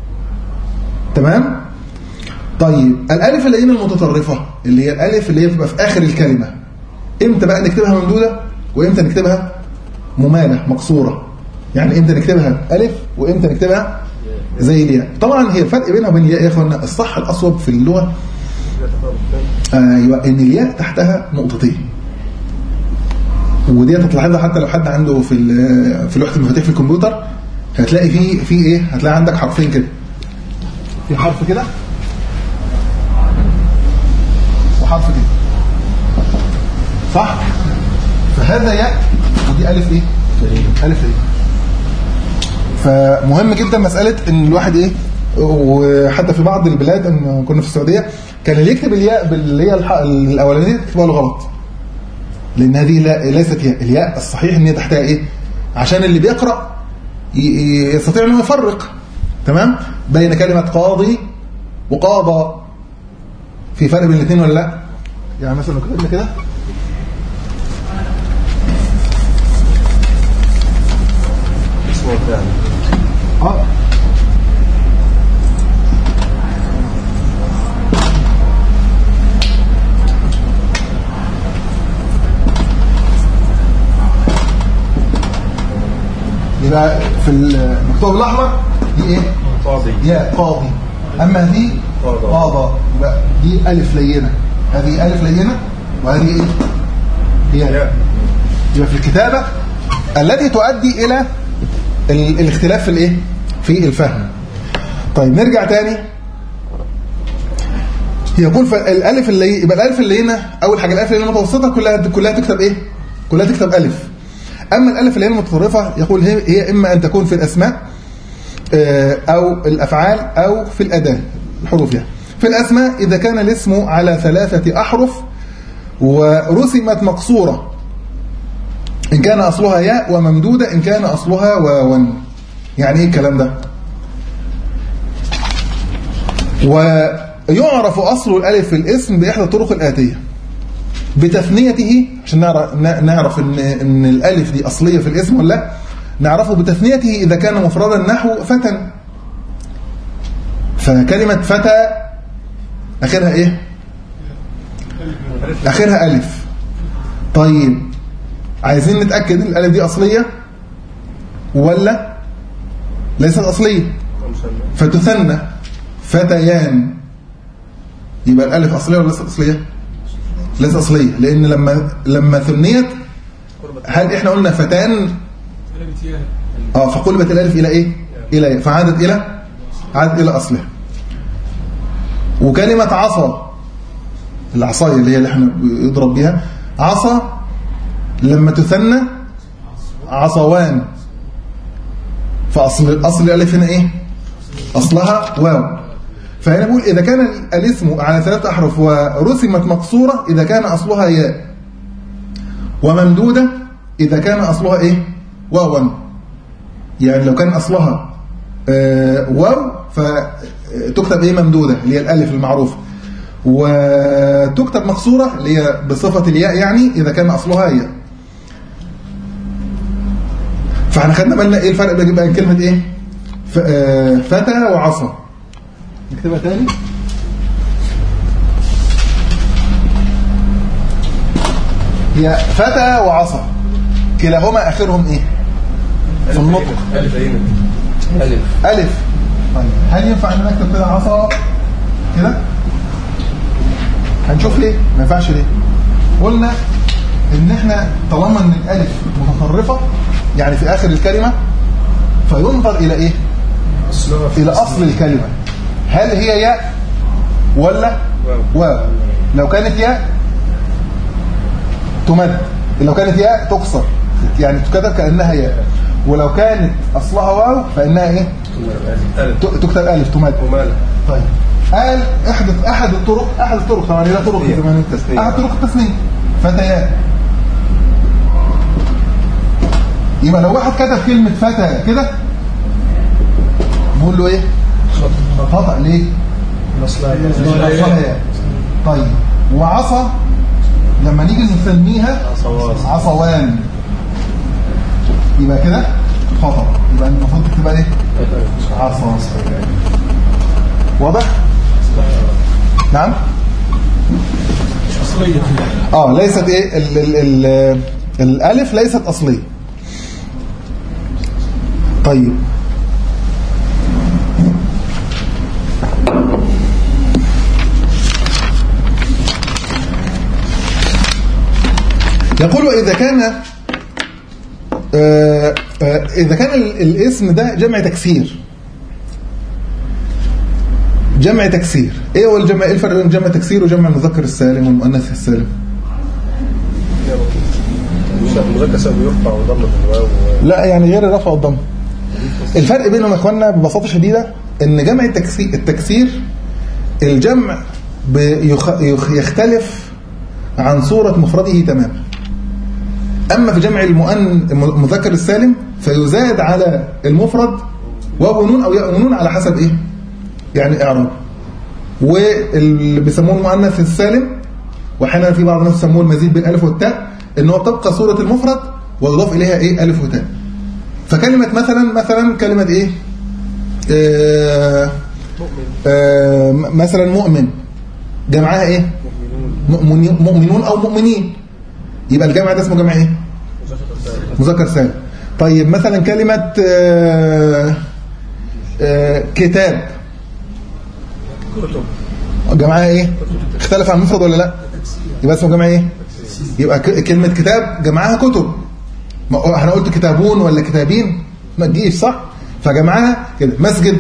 تمام طيب الألف اللينة المتطرفة اللي هي الألف اللي هي بتبقى في آخر الكلمة إمتى بقى نكتبها ممدودة وإمتى نكتبها ممالة مقصورة يعني إمتى نكتبها ألف وإمتى نكتبها زي الياء طبعا هي الفرق بينها وبين الياء يا إخوانا الصح الأصوب في اللغة أيوة إن الياء تحتها نقطتين ودي هتلاحظها حتى لو حد عنده في ال- في لوحة المفاتيح في الكمبيوتر هتلاقي في في ايه هتلاقي عندك حرفين كده في حرف كده وحرف كده صح فهذا ياء ودي الف ايه الف ايه فمهم جدا مساله ان الواحد ايه وحتى في بعض البلاد ان كنا في السعوديه كان اللي يكتب الياء باللي هي الح- الاولانيه تكتبها له غلط لان هذه لا ليست ياء الياء الصحيح ان هي تحتها ايه عشان اللي بيقرا ي- ي- يستطيع انه يفرق تمام بين كلمه قاضي وقاضى في فرق بين الاثنين ولا لا يعني مثلا لو كتبنا كده اسمه فعلا اه يبقى في المكتوب الاحمر دي ايه قاضي يا قاضي اما دي قاضى. قاضى يبقى دي الف لينه هذه الف لينه وهذه ايه ياء ياء. يبقى في الكتابه التي تؤدي الى ال- الاختلاف في الايه في الفهم طيب نرجع تاني يقول فالالف اللي يبقى الالف اللينه اول حاجه الالف اللينه المتوسطه كلها كلها تكتب ايه كلها تكتب الف اما الالف اللينه المتطرفه يقول هي, هي اما ان تكون في الاسماء آه، او الافعال او في الاداه الحروف يعني في الاسماء اذا كان الاسم على ثلاثه احرف ورسمت مقصوره ان كان اصلها ياء وممدوده ان كان اصلها واوا يعني ايه الكلام ده ويعرف أصل الألف في الاسم بإحدى الطرق الآتية بتثنيته عشان نعرف, نعرف إن, إن الألف دي أصلية في الاسم ولا لا نعرفه بتثنيته إذا كان مفردا نحو فتى فكلمة فتى آخرها إيه آخرها ألف طيب عايزين نتأكد الألف دي أصلية ولا ليست أصلية فتثنى فتيان يبقى الالف اصليه ولا ليست اصليه ليست اصليه لان لما لما ثنيت هل احنا قلنا فتان اه فقلبت الالف الى ايه الى إيه؟ فعادت الى عادت الى اصلها وكلمه عصا العصايه اللي هي اللي احنا بيضرب بيها عصا لما تثنى عصوان فاصل اصل الالف هنا ايه اصلها واو فهنا بقول إذا كان الاسم على ثلاثة أحرف ورسمت مقصورة إذا كان أصلها ياء وممدودة إذا كان أصلها إيه واوا يعني لو كان أصلها آه واو فتكتب إيه ممدودة اللي هي الألف المعروفة وتكتب مقصورة اللي هي بصفة الياء يعني إذا كان أصلها ياء فاحنا خدنا بالنا إيه الفرق بين كلمة إيه ف- آه، فتى وعصا نكتبها تاني هي فتى وعصا كلاهما اخرهم ايه في النطق ألف أين ألف الف طيب هل ينفع ان نكتب كده عصا كده هنشوف ليه ما ينفعش ليه قلنا ان احنا طالما ان الالف متطرفه يعني في اخر الكلمه فينظر الى ايه أصلها في الى اصل الكلمه هل هي ياء ولا واو لو كانت ياء تمد لو كانت ياء تقصر يعني تكتب كانها ياء ولو كانت اصلها واو فانها ايه ألف ت- تكتب الف تمد ومالها طيب قال احدث احد الطرق احد الطرق طبعا لا طرق تسنية. زمان تسنية. احد طرق التسنيه فتيات يبقى لو واحد كتب كلمه فتى كده بقول له ايه خطا ليه أصلها ياء. طيب وعصا لما نيجي نسميها عصوان يبقى كده خطا يبقى المفروض تبقى ايه عصا واضح نعم أصلية كده اه ليست ايه ال ال ال الالف ليست اصليه طيب يقول واذا كان آه، آه، اذا كان ال- الاسم ده جمع تكسير جمع تكسير ايه هو الجمع ايه الفرق بين جمع تكسير وجمع المذكر السالم والمؤنث السالم المذكر سالم يرفع وضم بالواو لا يعني غير الرفع والضم الفرق بينهم يا اخوانا ببساطه شديده ان جمع التكسير التكسير الجمع بيخ- يخ- يختلف عن صورة مفرده تماما أما في جمع المؤن المذكر السالم فيزاد على المفرد واو ونون أو ياء ونون على حسب إيه يعني إعراب واللي بيسموه المؤنث السالم واحيانا في بعض الناس يسموه المزيد بالالف والتاء ان هو تبقى صوره المفرد ويضاف اليها ايه الف وتاء فكلمه مثلا مثلا كلمه ايه آه آه مثلا مؤمن جمعها ايه مؤمنين مؤمنون او مؤمنين يبقى الجمع ده اسمه جمع ايه مذكر سالم طيب مثلا كلمه آه آه كتاب جمعها ايه اختلف عن المفرد ولا لا يبقى اسمه جمع ايه يبقى ك- كلمة كتاب جمعها كتب ما هو احنا قلت كتابون ولا كتابين ما تجيش صح فجمعها كده مسجد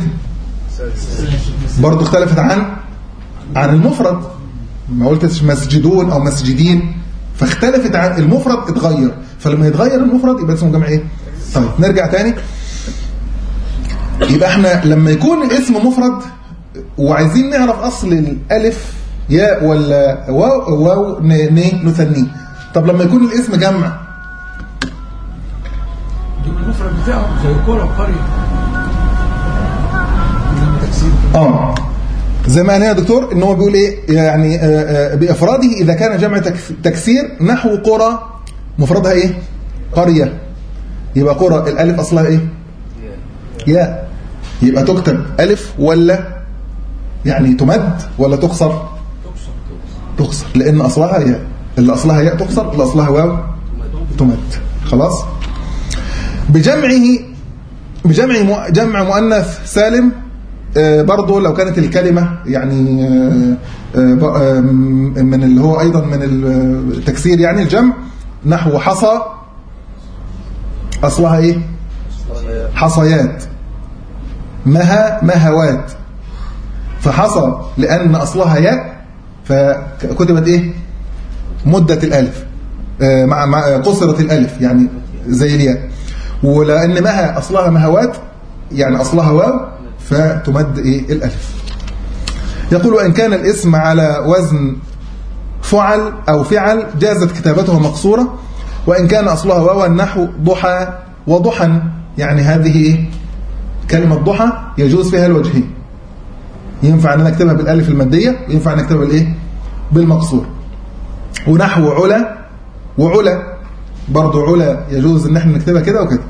برضو اختلفت عن عن المفرد ما قلتش مسجدون او مسجدين فاختلفت عن المفرد اتغير فلما يتغير المفرد يبقى اسمه جمع ايه طيب نرجع تاني يبقى احنا لما يكون الاسم مفرد وعايزين نعرف اصل الالف ياء ولا واو واو ن ن نثنيه طب لما يكون الاسم جمع دول المفرد بتاعه زي كرة وقرية لما تكسير اه زي ما قال يا دكتور ان هو بيقول ايه يعني آه، آه، بافراده اذا كان جمع تكس- تكسير نحو قرى مفردها ايه قريه يبقى قرى الالف اصلها ايه ياء يبقى تكتب الف ولا يعني تمد ولا تقصر تقصر لان اصلها ياء اللي اصلها ياء تقصر اللي اصلها واو تمد خلاص بجمعه بجمع مو- جمع مؤنث سالم آه، برضه لو كانت الكلمة يعني آه، آه، ب- آه، من اللي هو أيضا من التكسير يعني الجمع نحو حصى أصلها إيه حصيات مها مهوات فحصى لأن أصلها ياء فكتبت إيه مدة الألف آه، مع مع قصرت الألف يعني زي الياء ولأن مها أصلها مهوات يعني أصلها واو فتمد إيه الألف يقول وإن كان الاسم على وزن فعل أو فعل جازت كتابته مقصورة وإن كان أصلها واو النحو ضحى وضحى يعني هذه إيه؟ كلمة ضحى يجوز فيها الوجهين ينفع أن نكتبها بالألف المادية وينفع أن نكتبها بالإيه بالمقصور ونحو علا وعلا برضو علا يجوز ان احنا نكتبها كده وكده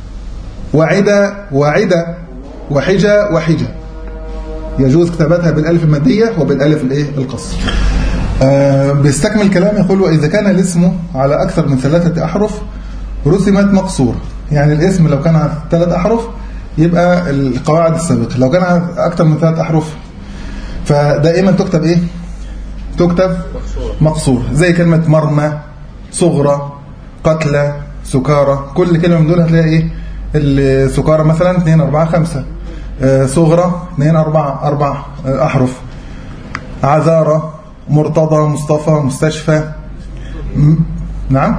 وعدة وعدة وحجة وحجة يجوز كتابتها بالالف المادية وبالالف الايه القصر آه بيستكمل كلام يقول واذا كان الاسم على اكثر من ثلاثة احرف رسمت مقصورة يعني الاسم لو كان على ثلاث احرف يبقى القواعد السابقة لو كان على اكثر من ثلاث احرف فدائما تكتب ايه تكتب مقصور زي كلمة مرمى صغرى قتلى سكارى كل كلمة من دول هتلاقي ايه السكارى مثلا 2 4 5 آه، صغرى 2 4 4 آه، احرف عذارى مرتضى مصطفى مستشفى م- نعم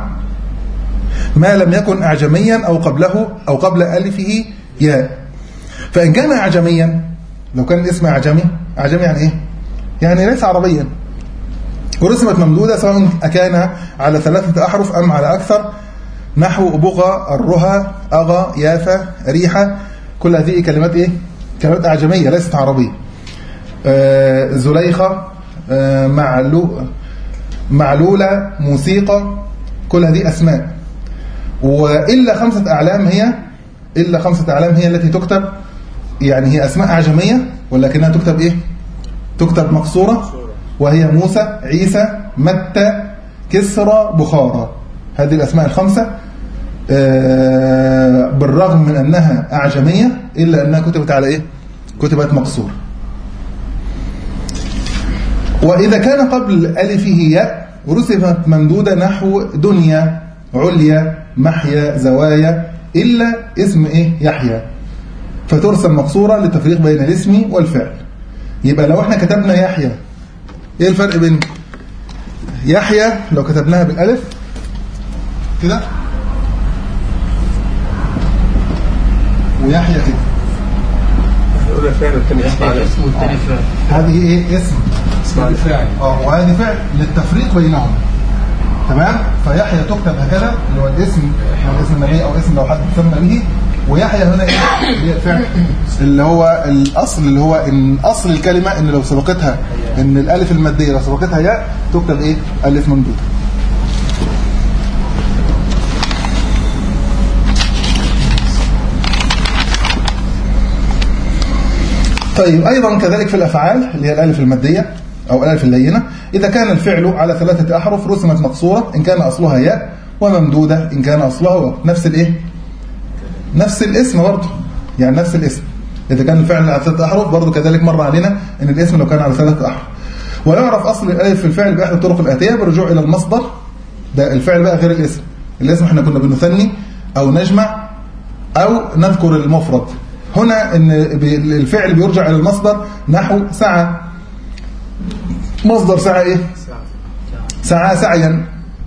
ما لم يكن اعجميا او قبله او قبل الفه ياء فان كان اعجميا لو كان الاسم أعجمي أعجمي يعني إيه؟ يعني ليس عربيا ورسمت ممدودة سواء كان على ثلاثة أحرف أم على أكثر نحو بغى الرها أغى يافا ريحة كل هذه كلمات إيه؟ كلمات أعجمية ليست عربية آه زليخة آه معلو معلولة موسيقى كل هذه أسماء وإلا خمسة أعلام هي إلا خمسة أعلام هي التي تكتب يعني هي أسماء أعجمية ولكنها تكتب إيه تكتب مقصورة وهي موسى عيسى متى كسرى بخارى هذه الأسماء الخمسة آه، بالرغم من أنها أعجمية إلا أنها كتبت على إيه كتبت مقصورة وإذا كان قبل ألفه ياء رسمت ممدودة نحو دنيا عليا محيا زوايا إلا اسم إيه يحيى فترسم مقصورة للتفريق بين الاسم والفعل يبقى لو احنا كتبنا يحيى ايه الفرق بين يحيى لو كتبناها بالالف كده ويحيى كده الأولى فعل والثانية اسم على اسمه التاني فعل هذه ايه اسم اسم على فاعل اه وهذه فعل للتفريق بينهم تمام فيحيى تكتب هكذا اللي هو الاسم او اسم النبي او اسم لو حد سمى به ويحيى هنا ايه هي الفعل اللي هو الاصل اللي هو ان اصل الكلمه ان لو سبقتها ان الالف الماديه لو سبقتها ياء تكتب ايه الف ممدوده طيب أيضا كذلك في الأفعال اللي هي الألف المادية أو الألف اللينة إذا كان الفعل على ثلاثة أحرف رسمت مقصورة إن كان أصلها ياء وممدودة إن كان أصلها واو نفس الإيه؟ نفس الاسم برضه يعني نفس الاسم إذا كان الفعل على ثلاثة أحرف برضه كذلك مر علينا إن الاسم لو كان على ثلاثة أحرف ويعرف أصل الألف في الفعل بأحد الطرق الآتية بالرجوع إلى المصدر ده الفعل بقى غير الاسم الاسم احنا كنا بنثني أو نجمع أو نذكر المفرد هنا ان بي- الفعل بيرجع الى المصدر نحو سعى مصدر سعى ايه سعى سعيا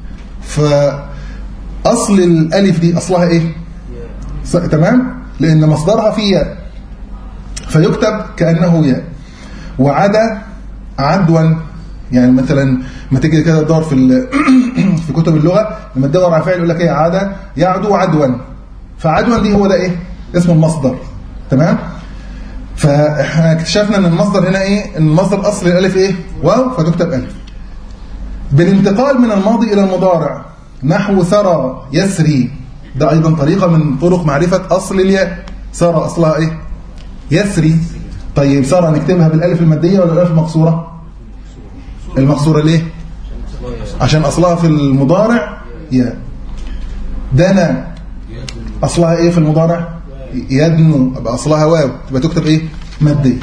فاصل الالف دي اصلها ايه س- تمام لان مصدرها في ياء فيكتب كانه ياء وعدا عدوا يعني مثلا ما تيجي كده تدور في ال- في كتب اللغه لما تدور على فعل يقول لك ايه عدا يعدو عدوا فعدوا دي هو ده ايه اسم المصدر تمام فاحنا اكتشفنا ان المصدر هنا ايه ان المصدر اصل الالف ايه واو فتكتب الف بالانتقال من الماضي الى المضارع نحو سرى يسري ده ايضا طريقه من طرق معرفه اصل الياء سرى اصلها ايه يسري طيب سرى نكتبها بالالف الماديه ولا الالف المقصوره المقصوره ليه عشان اصلها في المضارع ياء دنا اصلها ايه في المضارع يدنو يبقى اصلها واو تبقى تكتب ايه ماديه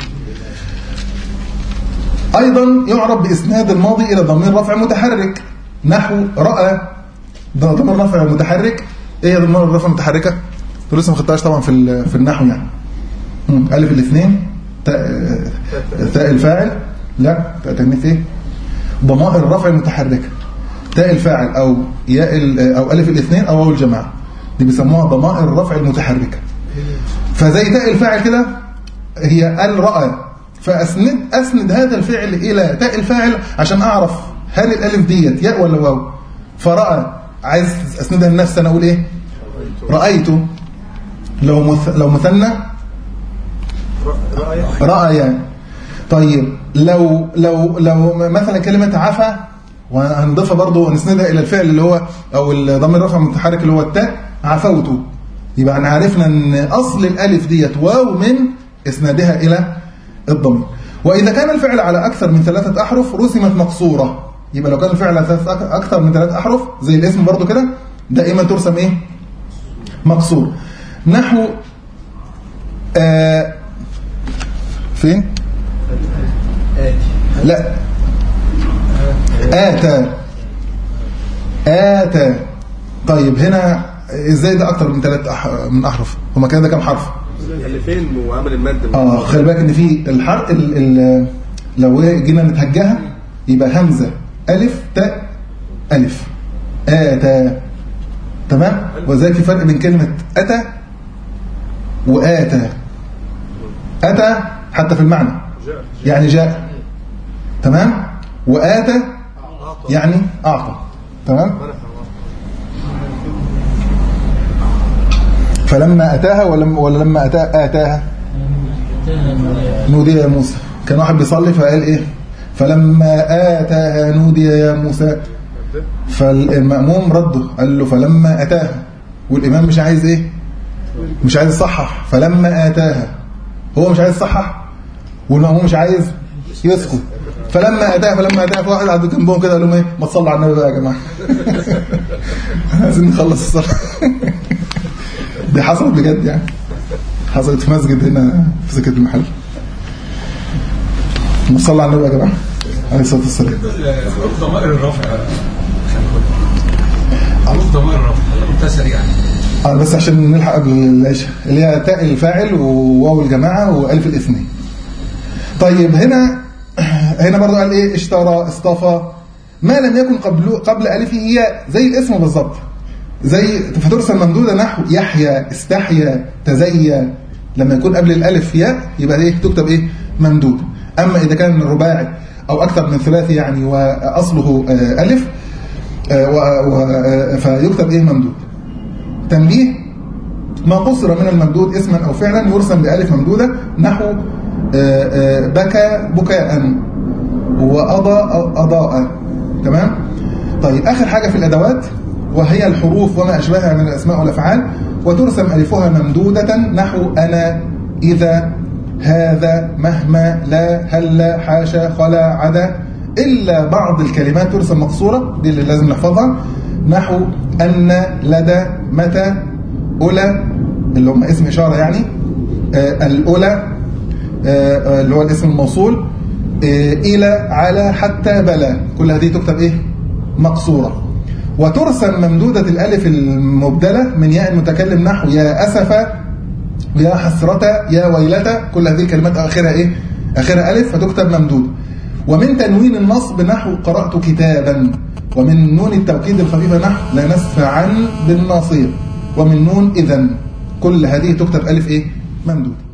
ايضا يعرف باسناد الماضي الى ضمير رفع متحرك نحو راى ده ضمير رفع متحرك ايه هي ضمير الرفع المتحركه انتوا لسه ما خدتهاش طبعا في ال- في النحو يعني مم. الف الاثنين تاء تاء الفاعل لا تاء تانيث ايه ضمائر الرفع المتحركه تاء الفاعل او ياء ال- او الف الاثنين او واو الجماعه دي بيسموها ضمائر الرفع المتحركه فزي تاء الفاعل كده هي ال راى فاسند اسند هذا الفعل الى تاء الفاعل عشان اعرف هل الالف ديت ياء ولا واو فراى عايز اسندها لنفسي انا اقول ايه رايت لو مث... لو مثنى راى يعني طيب لو لو لو مثلا كلمه عفا وهنضيفها برضو نسندها الى الفعل اللي هو او الضمير الرفع المتحرك اللي هو التاء عفوت يبقى احنا عرفنا ان اصل الالف ديت واو من اسنادها الى الضمير واذا كان الفعل على اكثر من ثلاثه احرف رسمت مقصوره يبقى لو كان الفعل على ثلاثة- اكثر من ثلاثه احرف زي الاسم برضو كده دائما ترسم ايه مقصور نحو آه فين لا آتى آتى طيب هنا ازاي ده اكتر من ثلاث أح... من احرف هما كده ده كام حرف الفين وعمل المد اه خلي بالك ان في الحرف ال... ال... لو جينا نتهجها يبقى همزه الف تاء الف آتى تمام وذلك في فرق بين كلمه اتى واتى اتى حتى في المعنى يعني جاء تمام وآتى يعني أعطى تمام فلما أتاها ولما ولا لما أتاها آتاها نودي يا موسى كان واحد بيصلي فقال ايه فلما آتاها نودي يا موسى فالمأموم رده قال له فلما أتاها والإمام مش عايز ايه مش عايز يصحح فلما آتاها هو مش عايز يصحح والمأموم مش عايز يسكت فلما أتاها فلما أتاها في واحد قعد جنبهم كده قال لهم ايه ما تصلوا على النبي بقى يا جماعة عايزين نخلص الصلاة دي حصلت بجد يعني حصلت في مسجد هنا في سكة المحل نصلي على النبي يا جماعة عليه الصلاة والسلام عروض ضمائر الرفع عروض ضمائر الرفع مبتسر يعني آه بس عشان نلحق قبل العشاء اللي هي تاء الفاعل وواو الجماعة وألف الاثنين طيب هنا هنا برضه قال ايه اشترى اصطفى ما لم يكن قبل قبل ألفه ياء زي الاسم بالظبط زي فترسل ممدودة نحو يحيى استحيا تزيا لما يكون قبل الألف ياء يبقى ايه تكتب ايه ممدود أما إذا كان رباعي أو أكثر من ثلاثي يعني وأصله آه، ألف آه، و- و- آه، فيكتب ايه ممدود تنبيه ما قصر من الممدود اسما أو فعلا يرسم بألف ممدودة نحو آه، آه، بكى بكاء وأضاء أضاء تمام طيب آخر حاجة في الأدوات وهي الحروف وما أشبهها من الأسماء والأفعال وترسم ألفها ممدودة نحو أنا إذا هذا مهما لا هلا حاشا خلا عدا إلا بعض الكلمات ترسم مقصورة دي اللي لازم نحفظها نحو أن لدى متى أولى اللي هم اسم إشارة يعني آه، الأولى آه، آه، اللي هو الاسم الموصول آه، إلى على حتى بلا كل هذه تكتب إيه مقصورة وترسم ممدودة الألف المبدلة من ياء المتكلم نحو يا أسف يا حسرة يا ويلة كل هذه الكلمات آخرها إيه آخرها ألف فتكتب ممدود ومن تنوين النصب نحو قرأت كتابا ومن نون التوكيد الخفيفة نحو لنسفعا بالناصية ومن نون إذا كل هذه تكتب ألف إيه ممدود